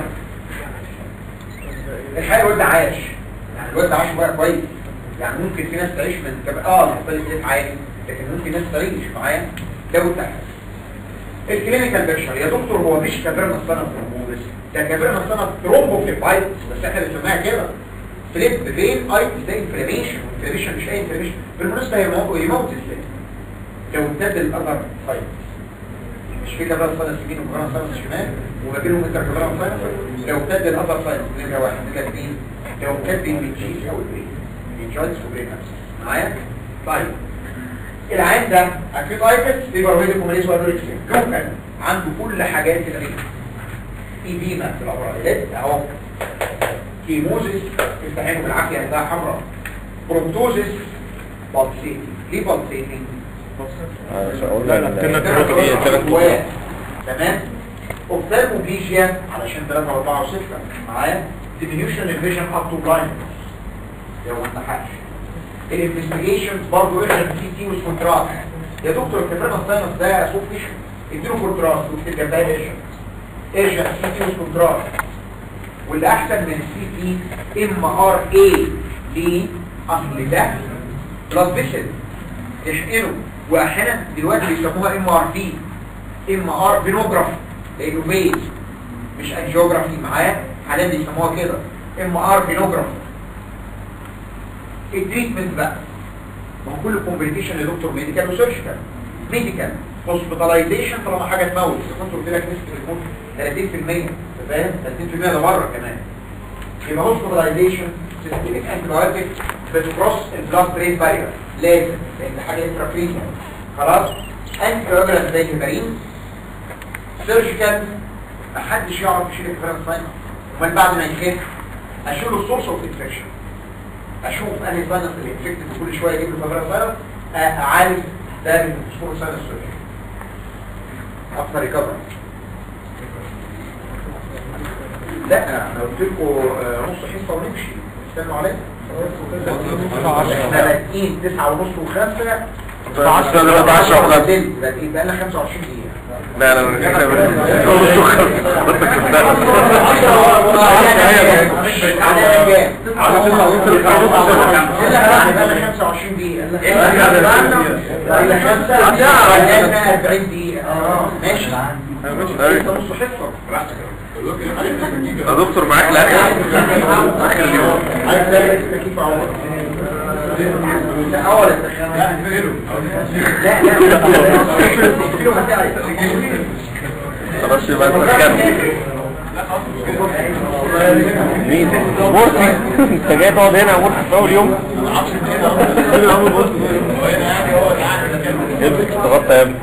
الحقيقة الواد ده عاش يعني الواد ده عاش بقى كويس يعني ممكن في ناس تعيش من كب... اه محتاج زيت عادي لكن ممكن ناس تعيش معايا ده وتحت الكلينيكال بيكشر يا دكتور هو مش كبرنا السنة ترومبوزس ده كبرنا السنة ترومبوفليبايتس بس احنا بنسميها كده فليب فين ايتس ده انفلاميشن انفلاميشن مش اي انفلاميشن بالمناسبة يموت يموت ازاي لو امتد الاذر سايت مش في كبرنا السنة اليمين وكبرنا السنة الشمال وما بينهم انتر كبرنا سايت لو امتد الاذر سايت نمرة واحد نمرة اثنين لو امتد بين الجيز او البرين جوينتس وبرين ابسس معايا طيب العين ده اكيد ايتس فيبر ويدي كوميليس وانوركسيا جوكا عنده كل حاجات الغيب ايديما في الابراجات اهو كيموزيس تفتحينه بالعافيه هتلاقيها حمراء برومتوزيس بالسيتي ليه بالسيتي لا لا كنا تروك ايه ثلاث جواه. تمام اوفثالموبليجيا علشان 3 4 و6 معايا diminution in vision up to blindness لو ما اتحقش الانفستيجيشنز برضه ايرجنت سي تي مش كونتراست يا دكتور الكفرنا الساينس ده سوف فيش اديله كونتراست واكتب جنبها ايرجنت ايرجنت سي تي مش كونتراست واللي احسن من السي تي ام ار اي ليه اصل ده بلاد فيسل تشحنه واحيانا دلوقتي بيسموها ام ار في ام ار فينوجرافي لانه بيز مش انجيوجرافي معاه حاليا بيسموها كده ام ار فينوجرافي التريتمنت بقى ما هو كل كومبليكيشن يا دكتور ميديكال وسيرجيكال ميديكال هوسبيتاليزيشن طالما حاجه تموت كنت قلت لك نسبه الكون 30% أنت فاهم 30% ده بره كمان يبقى هوسبيتاليزيشن سيستميك انتيبيوتيك بتكروس البلاد برين بارير لازم لان حاجه انترافيزيال خلاص انتي كواجولانت زي الهيبرين سيرجيكال محدش يعرف يشيل الكلام ساينس امال بعد ما ينخف اشيل له السورس اوف انفكشن اشوف انهي ساينس اللي انفكتد وكل شويه اجيب له فبرا ساينس اعالج ده من سورس ساينس سيرجري افتر ريكفري لا انا قلت لكم نص حصه ونمشي استنوا عليا احنا بادئين 9 ونص و5 10 دلوقتي 10 وخمسة. بادئين بقى لنا 25 دقيقه لا لا احنا بنص وخمسة بس ماشي يا دكتور معاك لاخر اخر اليوم لا اول التخانة لا لا خلاص يبقى تكمل مين مرسي انت جاي تقعد هنا يا مرسي في اول يوم امسك استغطى يا ابني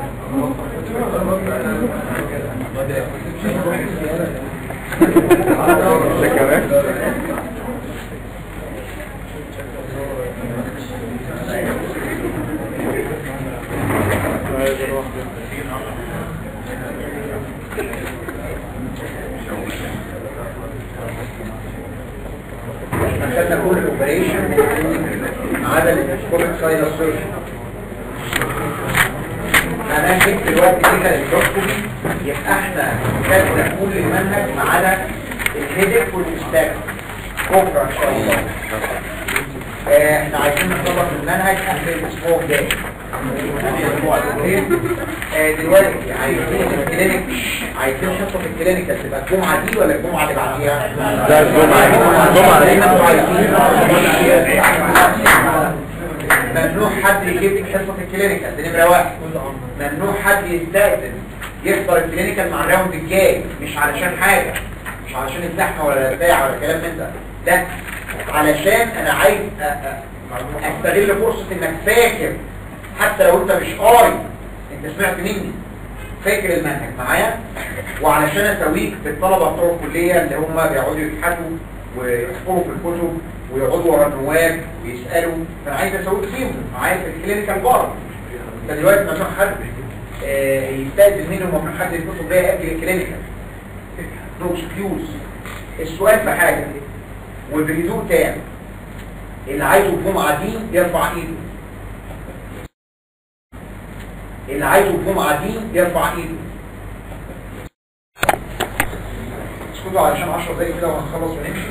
ده كمان خدنا كل الاوبريشن ما عدا الكوميك سايد سيرجن هناخد دلوقتي كده الاندوسكوبي يبقى احنا خدنا كل المنهج ما عدا الهيدك والاستاك بكره ان شاء الله آه، احنا عايزين نخلص المنهج اخر الاسبوع الجاي آه، دلوقتي عايزين الكلينيك عايزين حصه الكلينيكال تبقى الجمعه دي ولا الجمعه اللي بعديها؟ ده الجمعة الجمعة ممنوع حد يجيب لك حصه الكلينيكال دي نمره واحد ممنوع حد يستأذن يحضر الكلينيكال مع الراوند الجاي مش علشان حاجه مش علشان الزحمه ولا البتاع ولا كلام من ده لا علشان انا عايز أ- أ- استغل فرصه انك فاكر حتى لو انت مش قاري انت سمعت مني فاكر المنهج معايا وعلشان اسويك بالطلبه بتوع الكليه اللي هم بيقعدوا يبحثوا ويحفروا في الكتب ويقعدوا ورا النواب ويسالوا فانا عايز اسويك فيهم معايا في الكلينيكال بار انت دلوقتي ممنوع حد آه، يستاذن منه وممنوع حد يتصل بيا قبل الكلينيكال نو اكسكيوز السؤال في حاجه وبهدوء تام اللي عايزه الجمعه دي يرفع ايده اللي عايزه الجمعه دي يرفع ايده اسكتوا علشان 10 دقايق كده وهنخلص ونمشي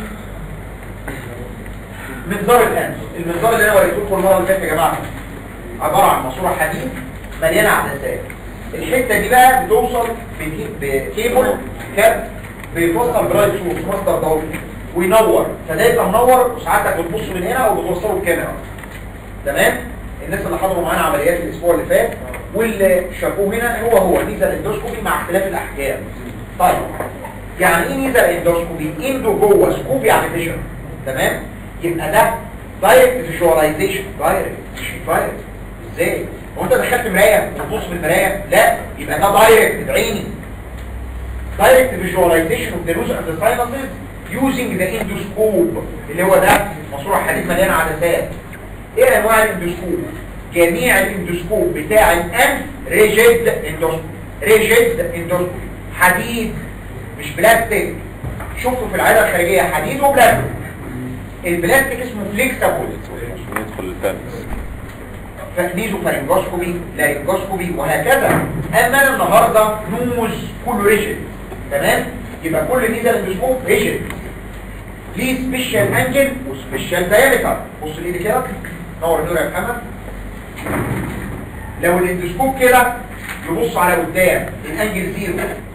منظار الانف المنظار اللي انا وريته لكم المره اللي فاتت يا جماعه عباره عن ماسوره حديد مليانه عدسات الحته دي بقى بتوصل بكي- بكيبل كاب بيوصل برايت سورس مصدر ضوئي وينور فده يبقى منور وساعتك بتبص من هنا وبتوصله الكاميرا تمام الناس اللي حضروا معانا عمليات الاسبوع اللي فات واللي شافوه هنا هو هو نيزل اندوسكوبي مع اختلاف الاحجام طيب يعني ايه نيزل اندوسكوبي اندو جوه سكوب يعني فيجن تمام يبقى ده دايركت فيجواليزيشن دايركت مش دايركت ازاي هو انت دخلت مرايه وتبص في المرايه لا يبقى ده دايركت بعيني دايركت فيجواليزيشن اوف ذا لوز اند ذا ساينسز يوزنج ذا اندوسكوب اللي هو ده ماسوره حديد مليان عدسات ايه انواع الاندوسكوب جميع الاندوسكوب بتاع الانف ريجيد اندوسكوب ريجيد اندوسكوب حديد مش بلاستيك شفتوا في العيادة الخارجية حديد وبلاستيك البلاستيك اسمه فليكسابل ندخل الفانكس فنيزو فارنجوسكوبي لارنجوسكوبي وهكذا اما انا النهارده نوز كله ريجيد تمام يبقى كل نيزل اندوسكوب ريجيد ليه سبيشال انجل وسبيشال دايمتر بص الايد كده نور النور يا محمد لو الاندوسكوب كده يبص على قدام الانجل زيرو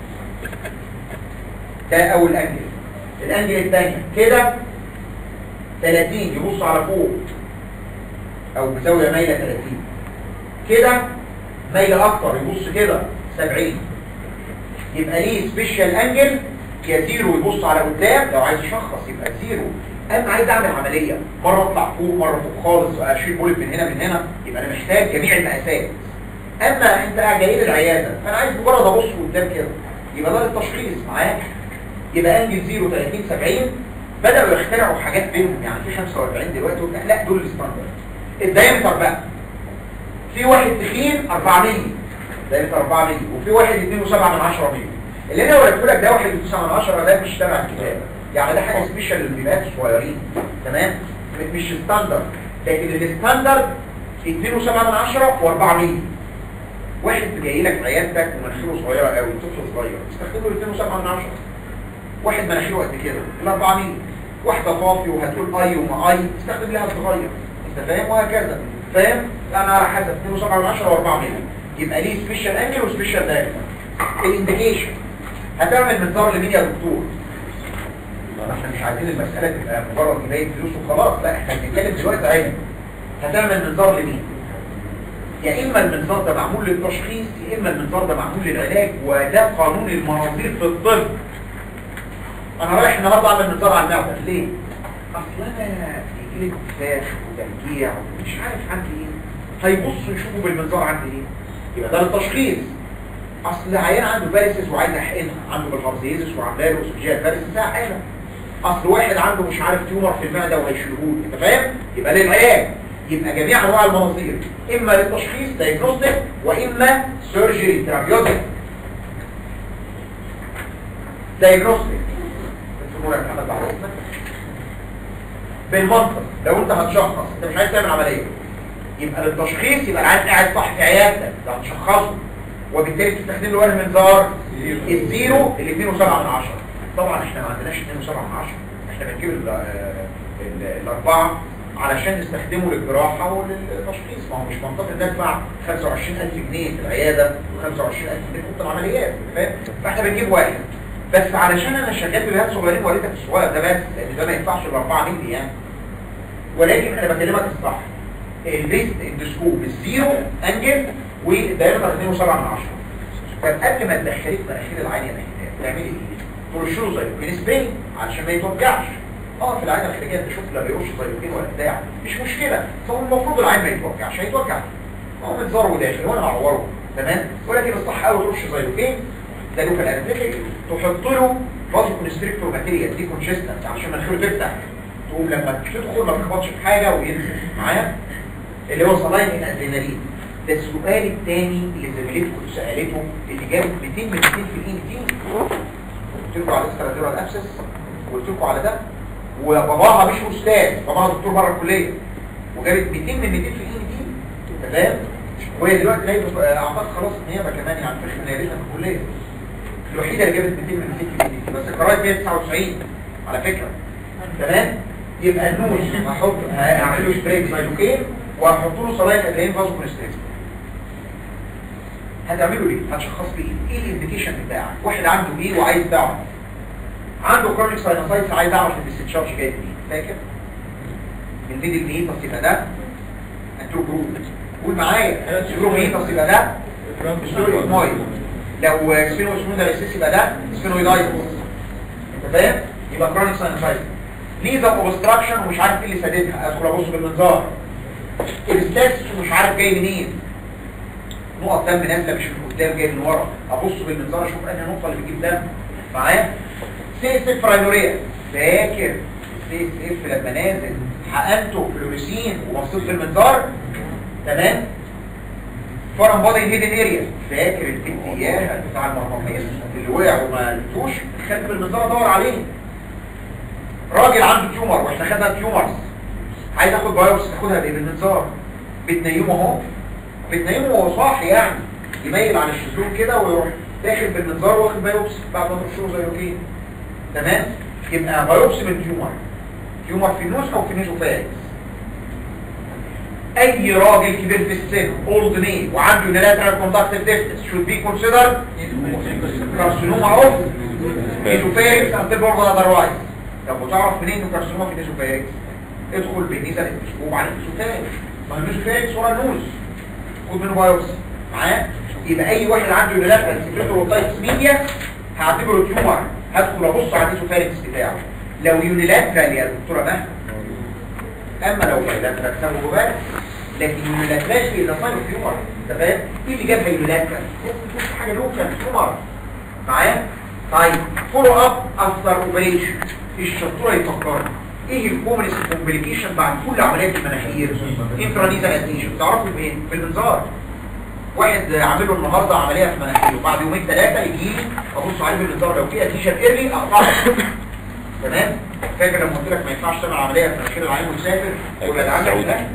ده اول انجل الانجل الثانيه كده 30 يبص على فوق او بزاويه مايله 30 كده مايله اكتر يبص كده 70 يبقى ليه سبيشال انجل يا زيرو يبص على قدام لو عايز يشخص يبقى زيرو انا عايز اعمل عمليه مره اطلع فوق مره فوق خالص اشيل بولت من هنا من هنا يبقى انا محتاج جميع المقاسات اما انت قاعد جاي لي العياده فانا عايز مجرد ابص قدام كده يبقى ده التشخيص معاك يبقى انجل 0 30 70 بداوا يخترعوا حاجات بينهم يعني في 45 دلوقتي وبتاع لا دول الستاندرد الدايمتر بقى في واحد تخين 4 مللي دايمتر 4 مللي وفي واحد 2.7 من 10 مللي اللي انا وريته لك ده واحد 2.7 من 10 ده مش تبع الكتاب يعني ده حاجه سبيشال للبيبات الصغيرين تمام مش ستاندرد لكن الستاندرد 2.7 من 10 و4 مللي واحد جاي لك عيادتك ومناخيره صغيره قوي طفل صغير استخدمه 2.7 من 10 واحد مناخيره قد كده الاربعه مين واحده طافي وهتقول اي وما اي استخدم لها صغير انت فاهم وهكذا فاهم انا على حسب 2.7 من 10 و4 مللي يبقى ليه سبيشال انجل وسبيشال دايركت الانديكيشن هتعمل منظار لمين يا دكتور احنا مش عايزين المساله تبقى مجرد جنيه فلوس وخلاص لا احنا بنتكلم دلوقتي علم هتعمل منظار لمين يا اما المنظار ده معمول للتشخيص يا اما المنظار ده معمول للعلاج وده قانون المناظير في الطب انا رايح النهارده اعمل منظار على المعده ليه اصل انا بيجي لي انتفاخ وترجيع ومش عارف عندي ايه هيبصوا يشوفوا بالمنظار عندي ايه يبقى ده للتشخيص اصل عيان عنده باريسيس وعايز احقنها عنده بالهارزيزس وعامله له اسوجيال باريسيس هحقنها اصل واحد عنده مش عارف تيومر في المعده وهيشيلهوه انت فاهم يبقى للعلاج يبقى جميع انواع المناظير اما للتشخيص دايجنوستيك واما سيرجري ترابيوتيك دايجنوستيك الامور يا محمد بعد اذنك بالمنطق لو انت هتشخص انت مش عايز تعمل عمليه يبقى للتشخيص يبقى العيان قاعد صح في عيادتك ده هتشخصه وبالتالي تستخدم له وزن منظار الزيرو ال 2.7 من 10 طبعا احنا ما عندناش 2.7 من 10 احنا بنجيب ال- ال- الاربعه علشان نستخدمه للجراحه وللتشخيص ما هو مش منطقي ان ادفع 25000 جنيه في العياده و25000 جنيه في اوضه العمليات فاهم فاحنا بنجيب واحد بس علشان انا شغال ببيات صغيرين وريتك الصغير ده بس لان ده ما ينفعش ال 4 مللي يعني ولكن انا بكلمك الصح البيست اندسكوب الزيرو انجل والدايمتر 2.7 من 10 طب قبل ما تدخليه في مناخير العين يا نحن تعملي ايه؟ ترش له زيروكين سبراي علشان ما يتوجعش اه في العين الخارجيه تشوف لا بيرش زيروكين ولا بتاع مش مشكله هو المفروض العين ما يتوجعش هيتوجع هو منظره داخل وانا هعوره تمام ولكن الصح قوي ترش زيروكين ده له الانتيك تحط له فازو كونستريكتور ماتيريال دي كونشستنت عشان مناخيره تفتح تقوم لما تدخل ما تخبطش في حاجه وينزل معايا اللي هو صلاين الادرينالين ده السؤال الثاني اللي زميلتكم سالته اللي جابت 200 من 200 في الاي تي قلت لكم على الاستراتيجيه الابسس وقلت لكم على ده وباباها مش استاذ باباها دكتور بره الكليه وجابت 200 من 200 في الاي تي انت فاهم وهي دلوقتي جايبه اعتقد خلاص نيابه كمان يعني فخر نيابتها في الكليه الوحيده اللي جابت 200 من 200 في الاي تي بس القرايه 199 على فكره تمام يبقى النوز هحط هعمل له سبراي زيلوكين وهحط له صلايه ادرينالين فازو كونستريكتور هتعمله ايه هتشخص بايه ايه الانديكيشن بتاعك واحد عنده ايه وعايز تعرف عنده كرونيك ساينوسايتس عايز اعرف الاستشارج جاي منين فاكر الميدل ميتس يبقى ده انتروجروب قول معايا سيرو ميتس يبقى ده سيرو اسمويد لو سبينو اسموداليسيس يبقى ده سبينويدايتس انت فاهم يبقى كرونيك ساينوسايتس ليزر اوبستراكشن ومش عارف ايه اللي ساددها ادخل ابص بالمنظار الستاس مش عارف جاي منين نقط دم نازله مش من قدام جاي من ورا ابص بالمنظار اشوف انهي نقطه اللي بتجيب دم معايا سي اس اف راينوريا فاكر سي اس اف لما نازل حقنته فلوريسين وبصيت بالمنظار تمام فورم بودي هيدن اريا فاكر البنت اياها بتاع المرمطيس اللي وقع وما لقيتوش خدت بالمنظار ادور عليه راجل عنده تيومر واحنا خدنا تيومرز عايز اخد بايوبسي تاخدها بايه بالمنظار بتنيمه اهو بتنيمه وهو صاحي يعني يميل عن الشزلون كده ويروح داخل بالمنظار واخد بايوبسي بعد ما ترشوه زي روتين تمام يبقى بايوبسي من تيومر تيومر في النوز او في النيزوفارينكس اي راجل كبير في السن اولد ميل وعنده يونيلاترال كوندكتيف ديفتس should be considered carcinoma of نيزوفارينكس until border otherwise طب وتعرف منين انه كارسينوما في النيزوفارينكس ادخل بالنيزل الاندوسكوب على النيزوفارينكس ما هو النيزوفارينكس ورا النوز خد منه بايوبسي معايا يبقى اي واحد عنده يونيلاترال سكريتوروتايتس ميديا هعتبره تيومر هدخل ابص على النيزوفارينكس بتاعه لو يونيلاترال يا دكتوره مهد اما لو يونيلاترال سببه بس لكن يونيلاترال في نصايب تيومر انت فاهم ايه اللي جابها يونيلاترال لازم حاجه لوكال تيومر معايا طيب فولو اب افتر اوبريشن الشطوره يفكروا ايه الكومنس كومبليكيشن بعد كل عمليات المناخير انترانيزال اديشن تعرفوا فين في المنظار واحد عامل له النهارده عمليه في مناخيره بعد يومين ثلاثه يجي لي ابص عليه بالمنظار لو في اديشن ايرلي اقطعه تمام فاكر لما قلت لك ما ينفعش تعمل عمليه في مناخير العين وتسافر ولا العمل ده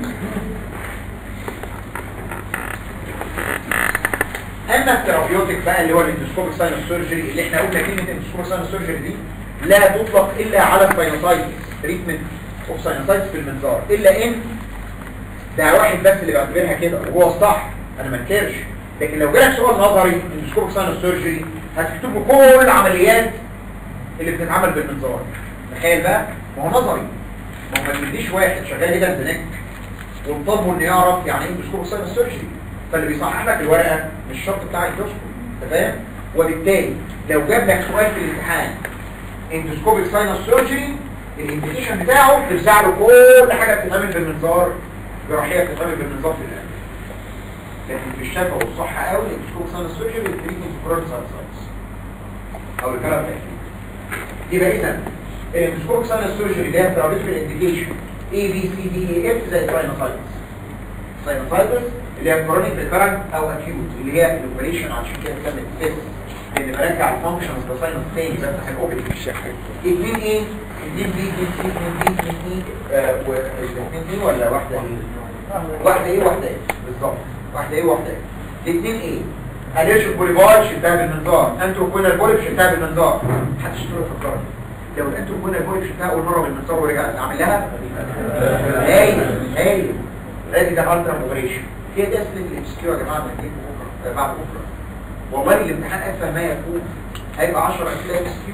اما الثيرابيوتيك بقى اللي هو الاندوسكوبيك ساينس سيرجري اللي احنا قلنا كلمه الاندوسكوبيك ساينس سيرجري دي لا تطلق الا على الساينوسايتس تريتمنت اوف ساينوسايتس في المنظار الا ان ده واحد بس اللي بيعتبرها كده وهو الصح انا ما انكرش لكن لو جالك سؤال نظري اندوسكوبيك ساينس سيرجري هتكتب له كل العمليات اللي بتتعمل بالمنظار تخيل بقى ما هو نظري ما هو ما تديش واحد شغال هيدا بنك وطلبه انه يعرف يعني ايه اندوسكوبيك ساينس سيرجري فاللي بيصحح لك الورقه مش الشرط بتاع الدوسكوب انت فاهم وبالتالي لو جاب لك سؤال في الامتحان اندوسكوبيك ساينس سيرجري الانديكيشن بتاعه ترجع له كل حاجه بتتعمل بالمنظار جراحيه بتتعمل بالمنظار في القلب لكن في الشفا والصحه قوي الاندوسكوبيك ساينس سيرجري التريتمنت كورون ساينس او الكلام ده يبقى اذا الاندوسكوبيك ساينس سيرجري اللي هي ثيرابيوتيك انديكيشن اي بي سي دي اي اف زي الساينوسايتس ساينوسايتس اللي هي كرونيك ريكارنت او اكيوت اللي هي الاوبريشن عشان كده اتسمت فيس لان برجع الفانكشن اوف ذا ساينس تاني بفتح الاوبريشن اثنين ايه اثنين بي اثنين سي اثنين بي اثنين اي واثنين بي ولا واحده ايه واحده ايه واحده ايه بالظبط واحده ايه واحده ايه الاثنين ايه اليرشيك بوليفار شلتها بالمنظار انتروكوينال بوليف شلتها بالمنظار محدش يقدر يفكرني لو الانتروكوينال بوليف شلتها اول مره بالمنظار ورجعت اعمل لها هايل هايل ادي ده التر اوبريشن هي دي اسئله الامسكيو يا جماعه من بكره بعد بكره والله الامتحان اسهل ما يكون هيبقى 10 اسئله ام اس كيو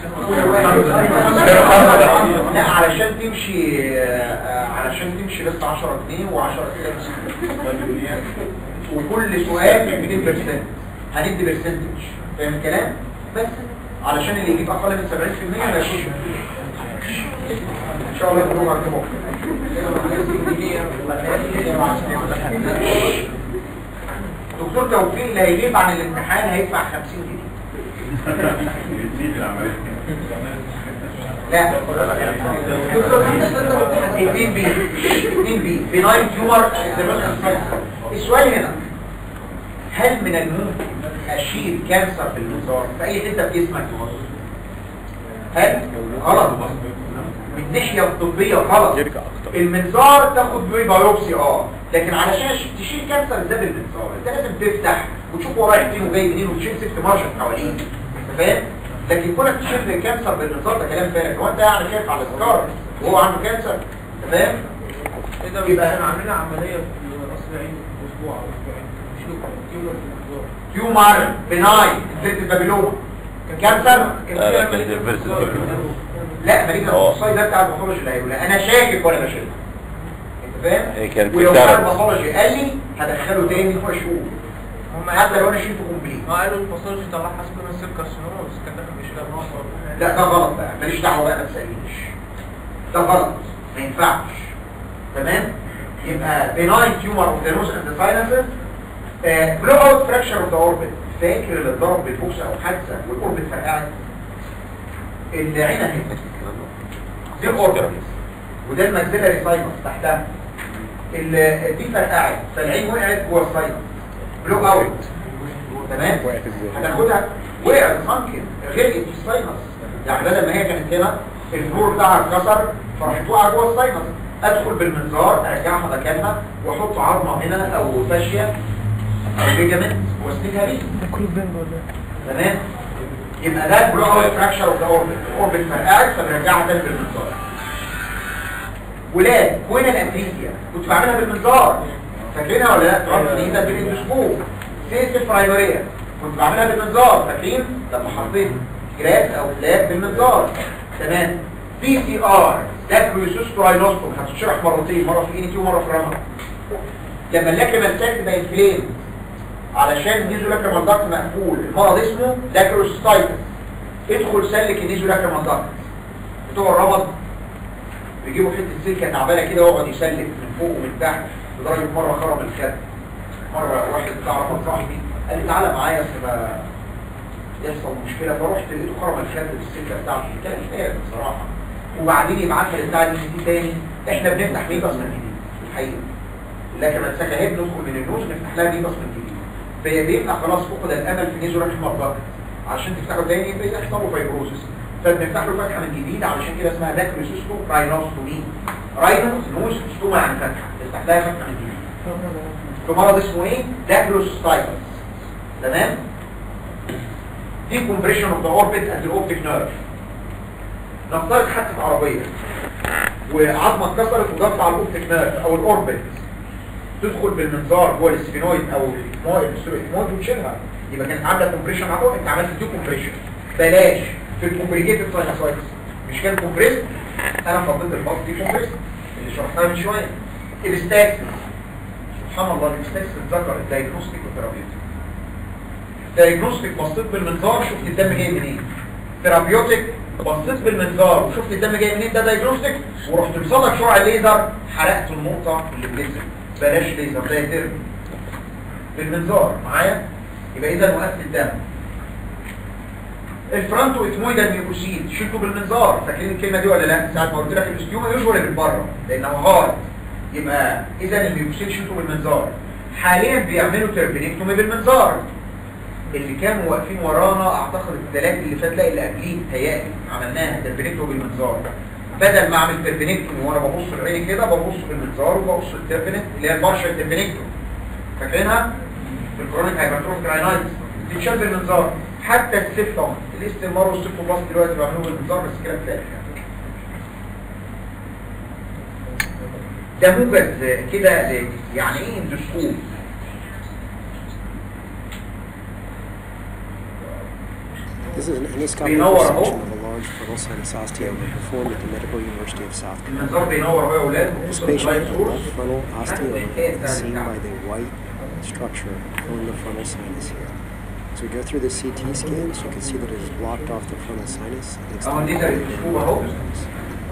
لا علشان تمشي آه، علشان تمشي بس 10 جنيه و10 اسئله ام اس كيو وكل سؤال ب 200% هندي برسنتج فاهم الكلام بس علشان اللي يجيب اقل من 70% ما يخش ان شاء الله يكونوا معاكم دكتور توفيق اللي هيجيب عن الامتحان هيدفع 50 جنيه لا 2 بي 2 بي بناين تيومر السؤال هنا هل من الممكن اشيل كانسر في المنظار في اي حته في جسمك هل غلط من الناحيه الطبيه غلط المنظار تاخد بيه بايوبسي اه لكن علشان تشيل كانسر ده بالمنظار انت لازم تفتح وتشوف هو رايح فين وجاي منين وتشيل سيفت مارشن حواليه انت فاهم لكن كونك تشيل الكانسر بالمنظار ده كلام فارغ هو انت يعني خايف على سكار وهو عنده كانسر انت فاهم ايه ده يبقى احنا عاملين عمليه في راس العين اسبوع او اسبوعين شوف تيومر في الاسبوع تيومر بناين انفكتد بابيلوما كانسر لا لا كان ديفيرسيتي لا مريض اه. الباثولوجي ده بتاع الباثولوجي اللي هيقول انا شاكك وانا بشيلها انت فاهم هي كانت ولو بتعرف. كان الباثولوجي قال لي هدخله تاني في شهور هم حتى لو انا شلته كومبليت ما قالوا الباثولوجي طلع حسب من سيل كارسينوما بس كان داخل بيشيلها بنقطه لا ده غلط بقى ماليش دعوه بقى ما تسالنيش ده غلط ما ينفعش تمام يبقى benign tumor of the nose and the sinuses بلو اوت فراكشر اوف ذا اوربت فاكر اللي اتضرب بالبوكس او حادثه والاوربت فرقعت العين اهي دي الاوربت وده الماكسيلاري ساينس تحتها ال- دي فرقعت فالعين وقعت جوه الساينس بلو اوت تمام وقعت ازاي؟ هتاخدها وقعت ممكن غرقت في الساينس يعني بدل ما هي كانت هنا الفلور بتاعها اتكسر فراحت واقعه جوه الساينس ادخل بالمنظار ارجعها مكانها واحط عظمه هنا او فاشيه او ليجامنت واسندها بيه كله بينج ولا تمام يبقى ده بلوك فراكشر اوف ذا اوربت اوربت فرقعت فبنرجعها تاني بالمنظار ولاد وين الامريكيا كنت بعملها بالمنظار فاكرينها ولا لا ترانس ده بالاندوسكوب سيس برايمريه كنت بعملها بالمنظار فاكرين لما حطيت جراس او فلاب بالمنظار تمام بي سي ار ده كروسوس راينوستوم هتشرح مرتين مره في الاي تي ومره في الرمل لما اللاكريمال ساك بقى انفلام علشان النيزو لاكريمال داكت مقفول المرض اسمه لاكروستايتس ادخل سلك النيزو لاكريمال داكت بتوع الرمض بيجيبوا حته سلكه تعبانه كده ويقعد يسلك من فوق ومن تحت لدرجه مره خرم الخد مره واحد بتاع رمض صاحبي قال لي تعالى معايا اصل بقى يحصل مشكله فرحت لقيته خرم الخد بالسلكه بتاعته كان مش فاهم بصراحه وبعدين يبعت لي بتاع دي دي تاني احنا بنفتح ليه بصمه جديد في الحقيقه لكن السكه هي بندخل من النوز نفتح لها دي بصمه جديد فهي بيبقى خلاص فقد الامل في نزول رحم الضغط عشان تفتحه تاني يبقى يحصل له فايبروسيس فبنفتح له فتحه من جديد علشان كده اسمها داكريسوستو راينوستومي راينوس نوز ستوما يعني فتحه تفتح لها فتحه من جديد في مرض اسمه ايه داكروستايتس تمام دي كومبريشن اوف ذا اوربت اند الاوبتيك نيرف نفترض حادثه عربيه وعظمه اتكسرت وضغط على الاوبتيك نيرف او الاوربت تدخل بالمنظار جوه السفينويد او الاسمويد وتشيلها يبقى كانت عامله كومبريشن على الأوربت، انت عملت دي كومبريشن بلاش في الكومبليكيتد ساينوسايتس مش كان كومبريس انا فضلت الباص دي كومبريس اللي شرحتها من شويه الستاكس سبحان الله الستاكس اتذكر الدايجنوستيك والثيرابيوتيك الدايجنوستيك بصيت بالمنظار شفت الدم جاي منين ثيرابيوتيك بصيت بالمنظار وشفت الدم جاي منين ده دايجنوستيك ورحت مصلك شعاع الليزر حرقت النقطه اللي بتنزل بلاش ليزر ده يترمي بالمنظار معايا يبقى اذا وقفت الدم الفرونتو اتمويدال ميوكوسيد شلته بالمنظار فاكرين الكلمه دي ولا لا ساعه ما قلت لك الاستيوما يشغل من بره لانه غلط يبقى اذا الميوكوسيد شلته بالمنظار حاليا بيعملوا تربينكتومي بالمنظار اللي كانوا واقفين ورانا اعتقد الثلاث اللي فات لا اللي قبليه تهيألي عملناها تربينكتومي بالمنظار بدل ما اعمل تربينكتومي وانا ببص لعيني كده ببص بالمنظار وببص للتربينكت اللي هي البارشل تربينكتومي فاكرينها في الكرونيك هايبرتروفيك راينايتس بتتشال بالمنظار حتى السيفتوم الاستمار والسيفتوبلاس دلوقتي بيعملوه بالمنظار بس كده فارغ ده موجز كده ل- يعني ايه اندوسكوب This is an endoscopic بينور resection اهو. of a large frontal sinus osteoma performed at the Medical University of South Carolina. المنظار بينور اهو يا اولاد This بص patient اللايت had a سورس left frontal osteoma is seen by the white structure filling the frontal sinus here. As we go through the CT scans, you can see that it is blocked off the frontal sinus and اهو دي extended ده all الاندوسكوب the اهو sinus.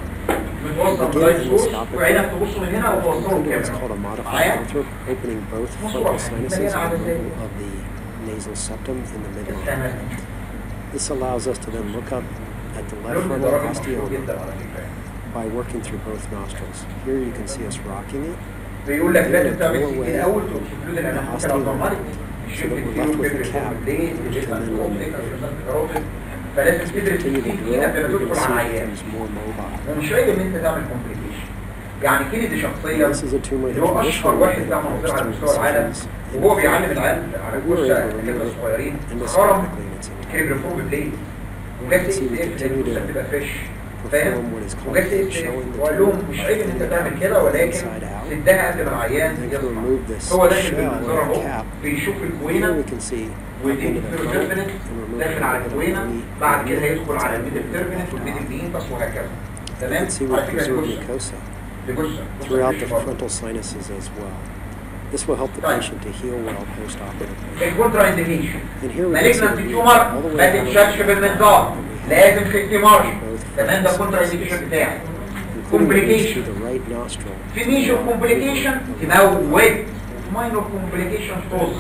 متوصل بلايت سورس وعينك تبص من هنا وتوصله Included what's called a الكاميرا modified معايا arthrope, opening both frontal sinuses at the level of the nasal septum in the midline. السنة This allows us to then look up at the left لون frontal الدرجة مشهور osteoma جدا على فكرة by working through both nostrils. Here you can see us rocking it بيقول لك لازم تعمل سي تي الاول تكسكلود الاناميكال ابنورماليتي So that we're left with the cap, which can then remove. فلازم تدرس Continue السي to تي drill, قبل ما you're going to تدخل see على it العيان becomes more mobile. ومش عيب ان انت تعمل كومبليكيشن يعني كينيدي شخصيا This is a tumor اللي هو that اشهر traditionally واحد would بتاع have منظر على external مستوى العالم incisions وهو and بيعلم العيال على But we're كورس able to كده remove صغيرين it خرم endoscopically and it's in كريبرفور بليد وجات See, we ايه في continue to بتبقى فريش perform فاهم what is called وجات ايه showing the وقال لهم tumor مش عيب ان انت from the تعمل back كده ولكن inside out. سدها قبل ما العيان Then to يصحى remove this هو داخل shell بالمنظار or اهو cap, بيشوف here الكوينه we can see up ودي into the front التربنت and remove داخل على the الكوينه belly بعد and كده the هيدخل على inside الميدل of the تربنت abdomen. والميدل بينقص وهكذا You تمام can see we على فكره preserve دي جثه mucosa دي جثه throughout the جثة مش frontal sinuses as well. This will help the Right. patient to heal well post-operatively. الكونترا انديكيشن And here we can see مالجنت the تيومر lesion all the ما way out of تتشالش the بالمنظار لازم في اكتمار تمام ده both الكونترا frontal انديكيشن sinuses, بتاعي including through كومبليكيشن the right nostril. في ميجور كومبليكيشن تموت ماينور كومبليكيشن توز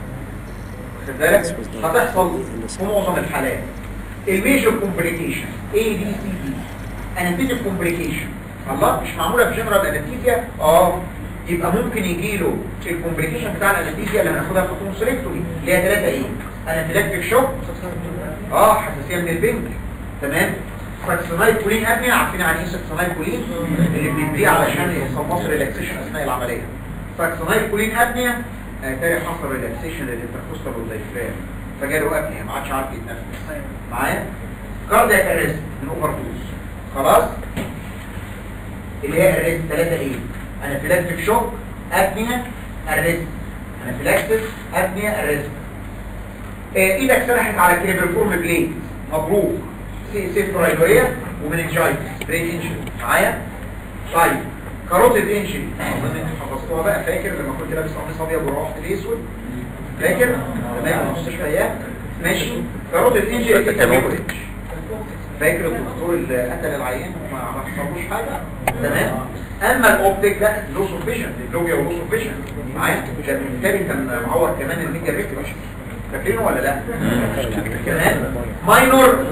واخد بالك هتحصل في معظم الحالات الميجور كومبليكيشن اي بي سي دي انستيتيك كومبليكيشن الله مش معموله بجنرال انستيزيا اه يبقى ممكن يجي له الكومبليكيشن بتاع الانستيزيا اللي هناخدها في الكونسوليكتومي اللي هي ثلاثه ايه انافيلاكتيك شوك اه حساسيه من البنج تمام ساكسونايل كولين ابنيا عارفين يعني ايه ساكسونايل كولين اللي بنديه علشان يصمص ريلاكسيشن اثناء العمليه ساكسونايل كولين ابنيا تاني حصل ريلاكسيشن للانتركوستال والدايفرام فجاله ابنيا ما عادش عارف يتنفس معايا كاردياك اريست من اوفر دوز خلاص اللي هي اريست ثلاثه ايه انافيلاكتيك شوك ابنيا اريست انافيلاكتيك ابنيا اريست آه، ايدك سرحت على كريبرفورم بليد مبروك سي سيف رايدوريا ومننجايتس برين انجري معايا طيب كاروتيد انجري اظن انتوا حفظتوها بقى فاكر لما كنت لابس قميص ابيض ورحت الاسود فاكر تمام مستشفى ايام ماشي كاروتيد انجري تمام. فاكر الدكتور اللي قتل العيان وما ما حصلوش حاجه تمام اما الاوبتيك ده لوس اوف فيجن اللوبيا ولوس اوف فيجن معايا كان بالتالي كان معور كمان الميديا ريكتش فاكرينه ولا لا كمان ماينور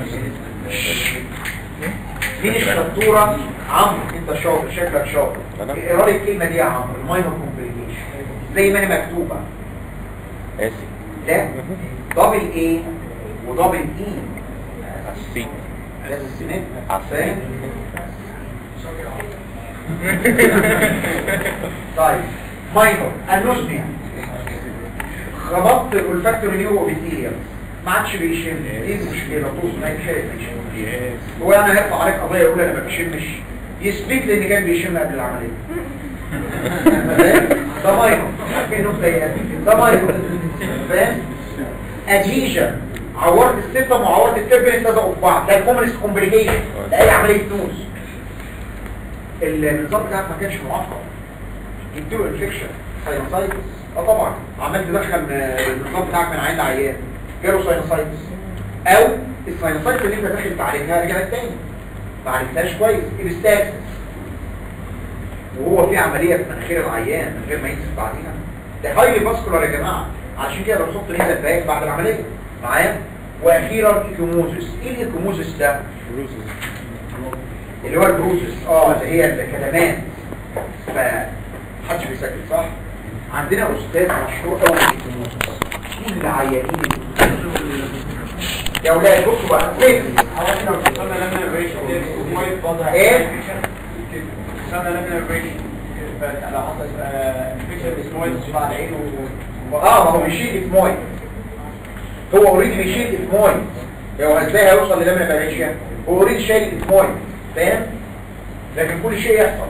مين الشطوره عمرو انت شاطر شكلك شاطر أنا؟ اقرا لي الكلمه دي يا عمرو الماينور كومبليكيشن زي ما انا مكتوبه اسي ده دبل ايه ودبل اي سي لازم السنين عفان. طيب ماينور النوزنيا خبطت الفاكتور نيو بكتيريا ما عادش بيشم دي مشكله طوز ما يتشرب ما يشمش هو انا هيرفع عليك قضيه يقول انا ما بشمش يثبت لي ان كان بيشم قبل العمليه ده ماينور عارفين نقطه ايه ده ماينور فاهم اديجن عورت السيستم وعورت التربين اتلزقوا في بعض ده الكومنست كومبليكيشن ده اي عمليه نوز النظام بتاعك ما كانش معقد يديله انفكشن ساينوسايتس اه طبعا عمال تدخل من- النظام بتاعك من عين لعيان جاله ساينوسايتس او الساينوسايتس اللي انت داخل تعالجها رجعت تاني ما عالجتهاش كويس الاستاكسس وهو في عمليه في مناخير العيان من غير ما يكسب بعديها ده هايلي فاسكولار يا جماعه علشان كده بنحط نسبه باك بعد العمليه معايا واخيرا الكيموزس ايه الكيموزس ده اللي هو البروسس اه اللي هي الكلمات فمحدش بيسكت صح عندنا استاذ مشهور قوي في الكيموزس مين العيانين يا ولاد بصوا بقى وين سنة لما الريش ايه سنة لما الريش لو حصل انفكشن اسمويد بعد عينه اه ما هو بيشيل افمويد هو اوريدي بيشيل افمويد هو ازاي هيوصل للمنع بالعيشيا هو اوريدي شايل افمويد فاهم لكن كل شيء يحصل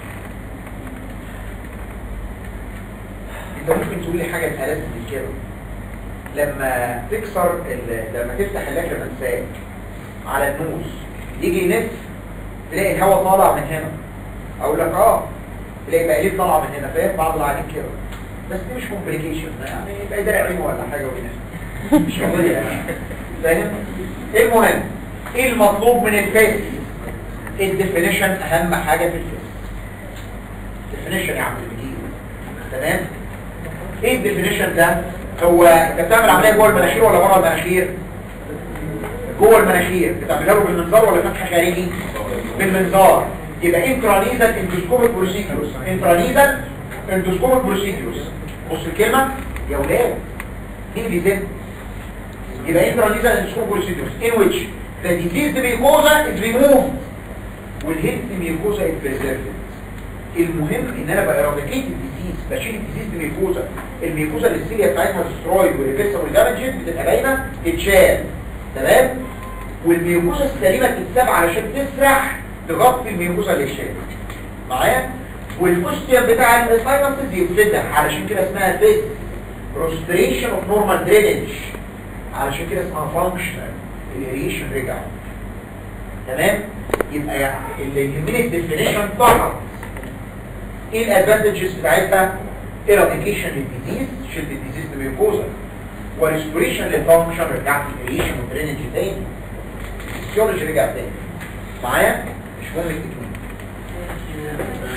انت ممكن تقول لي حاجه اتقالت من كده لما تكسر ال- لما تفتح اللكنه المنساه على النوز يجي ينف تلاقي الهواء طالع من هنا اقول لك اه تلاقي بقى طالعه من هنا فاهم بعض العيانين كده بس دي مش كومبليكيشن يعني يبقى درع عينه ولا حاجه وينف مش قضيه يعني فاهم المهم ايه المطلوب من الفيس الديفينيشن اهم حاجه في الفيس ديفينيشن يا عم البديل تمام ايه الديفينيشن ده هو انت بتعمل عمليه جوه المناخير ولا بره المناخير جوه المناخير بتعملها له بالمنظار ولا فتح خارجي بالمنظار يبقى انترانيزال اندوسكوبيك بروسيكيوس انترانيزال اندوسكوبيك بروسيكيوس بص الكلمه يا ولاد مين بيزن يبقى انترانيزال اندوسكوبيك بروسيكيوس in which the diseased mucosa is removed والهيلث ميوكوزا is preserved المهم ان انا باراديكيت الديزيز بشيل الديزيز ميوكوزا الميوكوزا اللي السيليا بتاعتها دسترويد والريفيرسا والدامجز بتبقى باينه تتشال تمام والميوكوزا السليمه تتساب علشان تسرح تغطي الميوكوزا اللي اتشالت معايا والاوستيوم بتاع الساينسز يتفتح علشان كده اسمها فيت بروستريشن اوف نورمال درينج علشان كده اسمها فانكشنال الاريشن رجع تمام يبقى يعني اللي يهمني الديفينيشن فقط ايه الادفانتجز بتاعتها ايراديكيشن للديزيز شلت الديزيز للميوكوزا وريستوريشن للفانكشن رجعت الاريشن والدرينج تاني الفسيولوجي رجع تاني معايا مش مهم التكنيك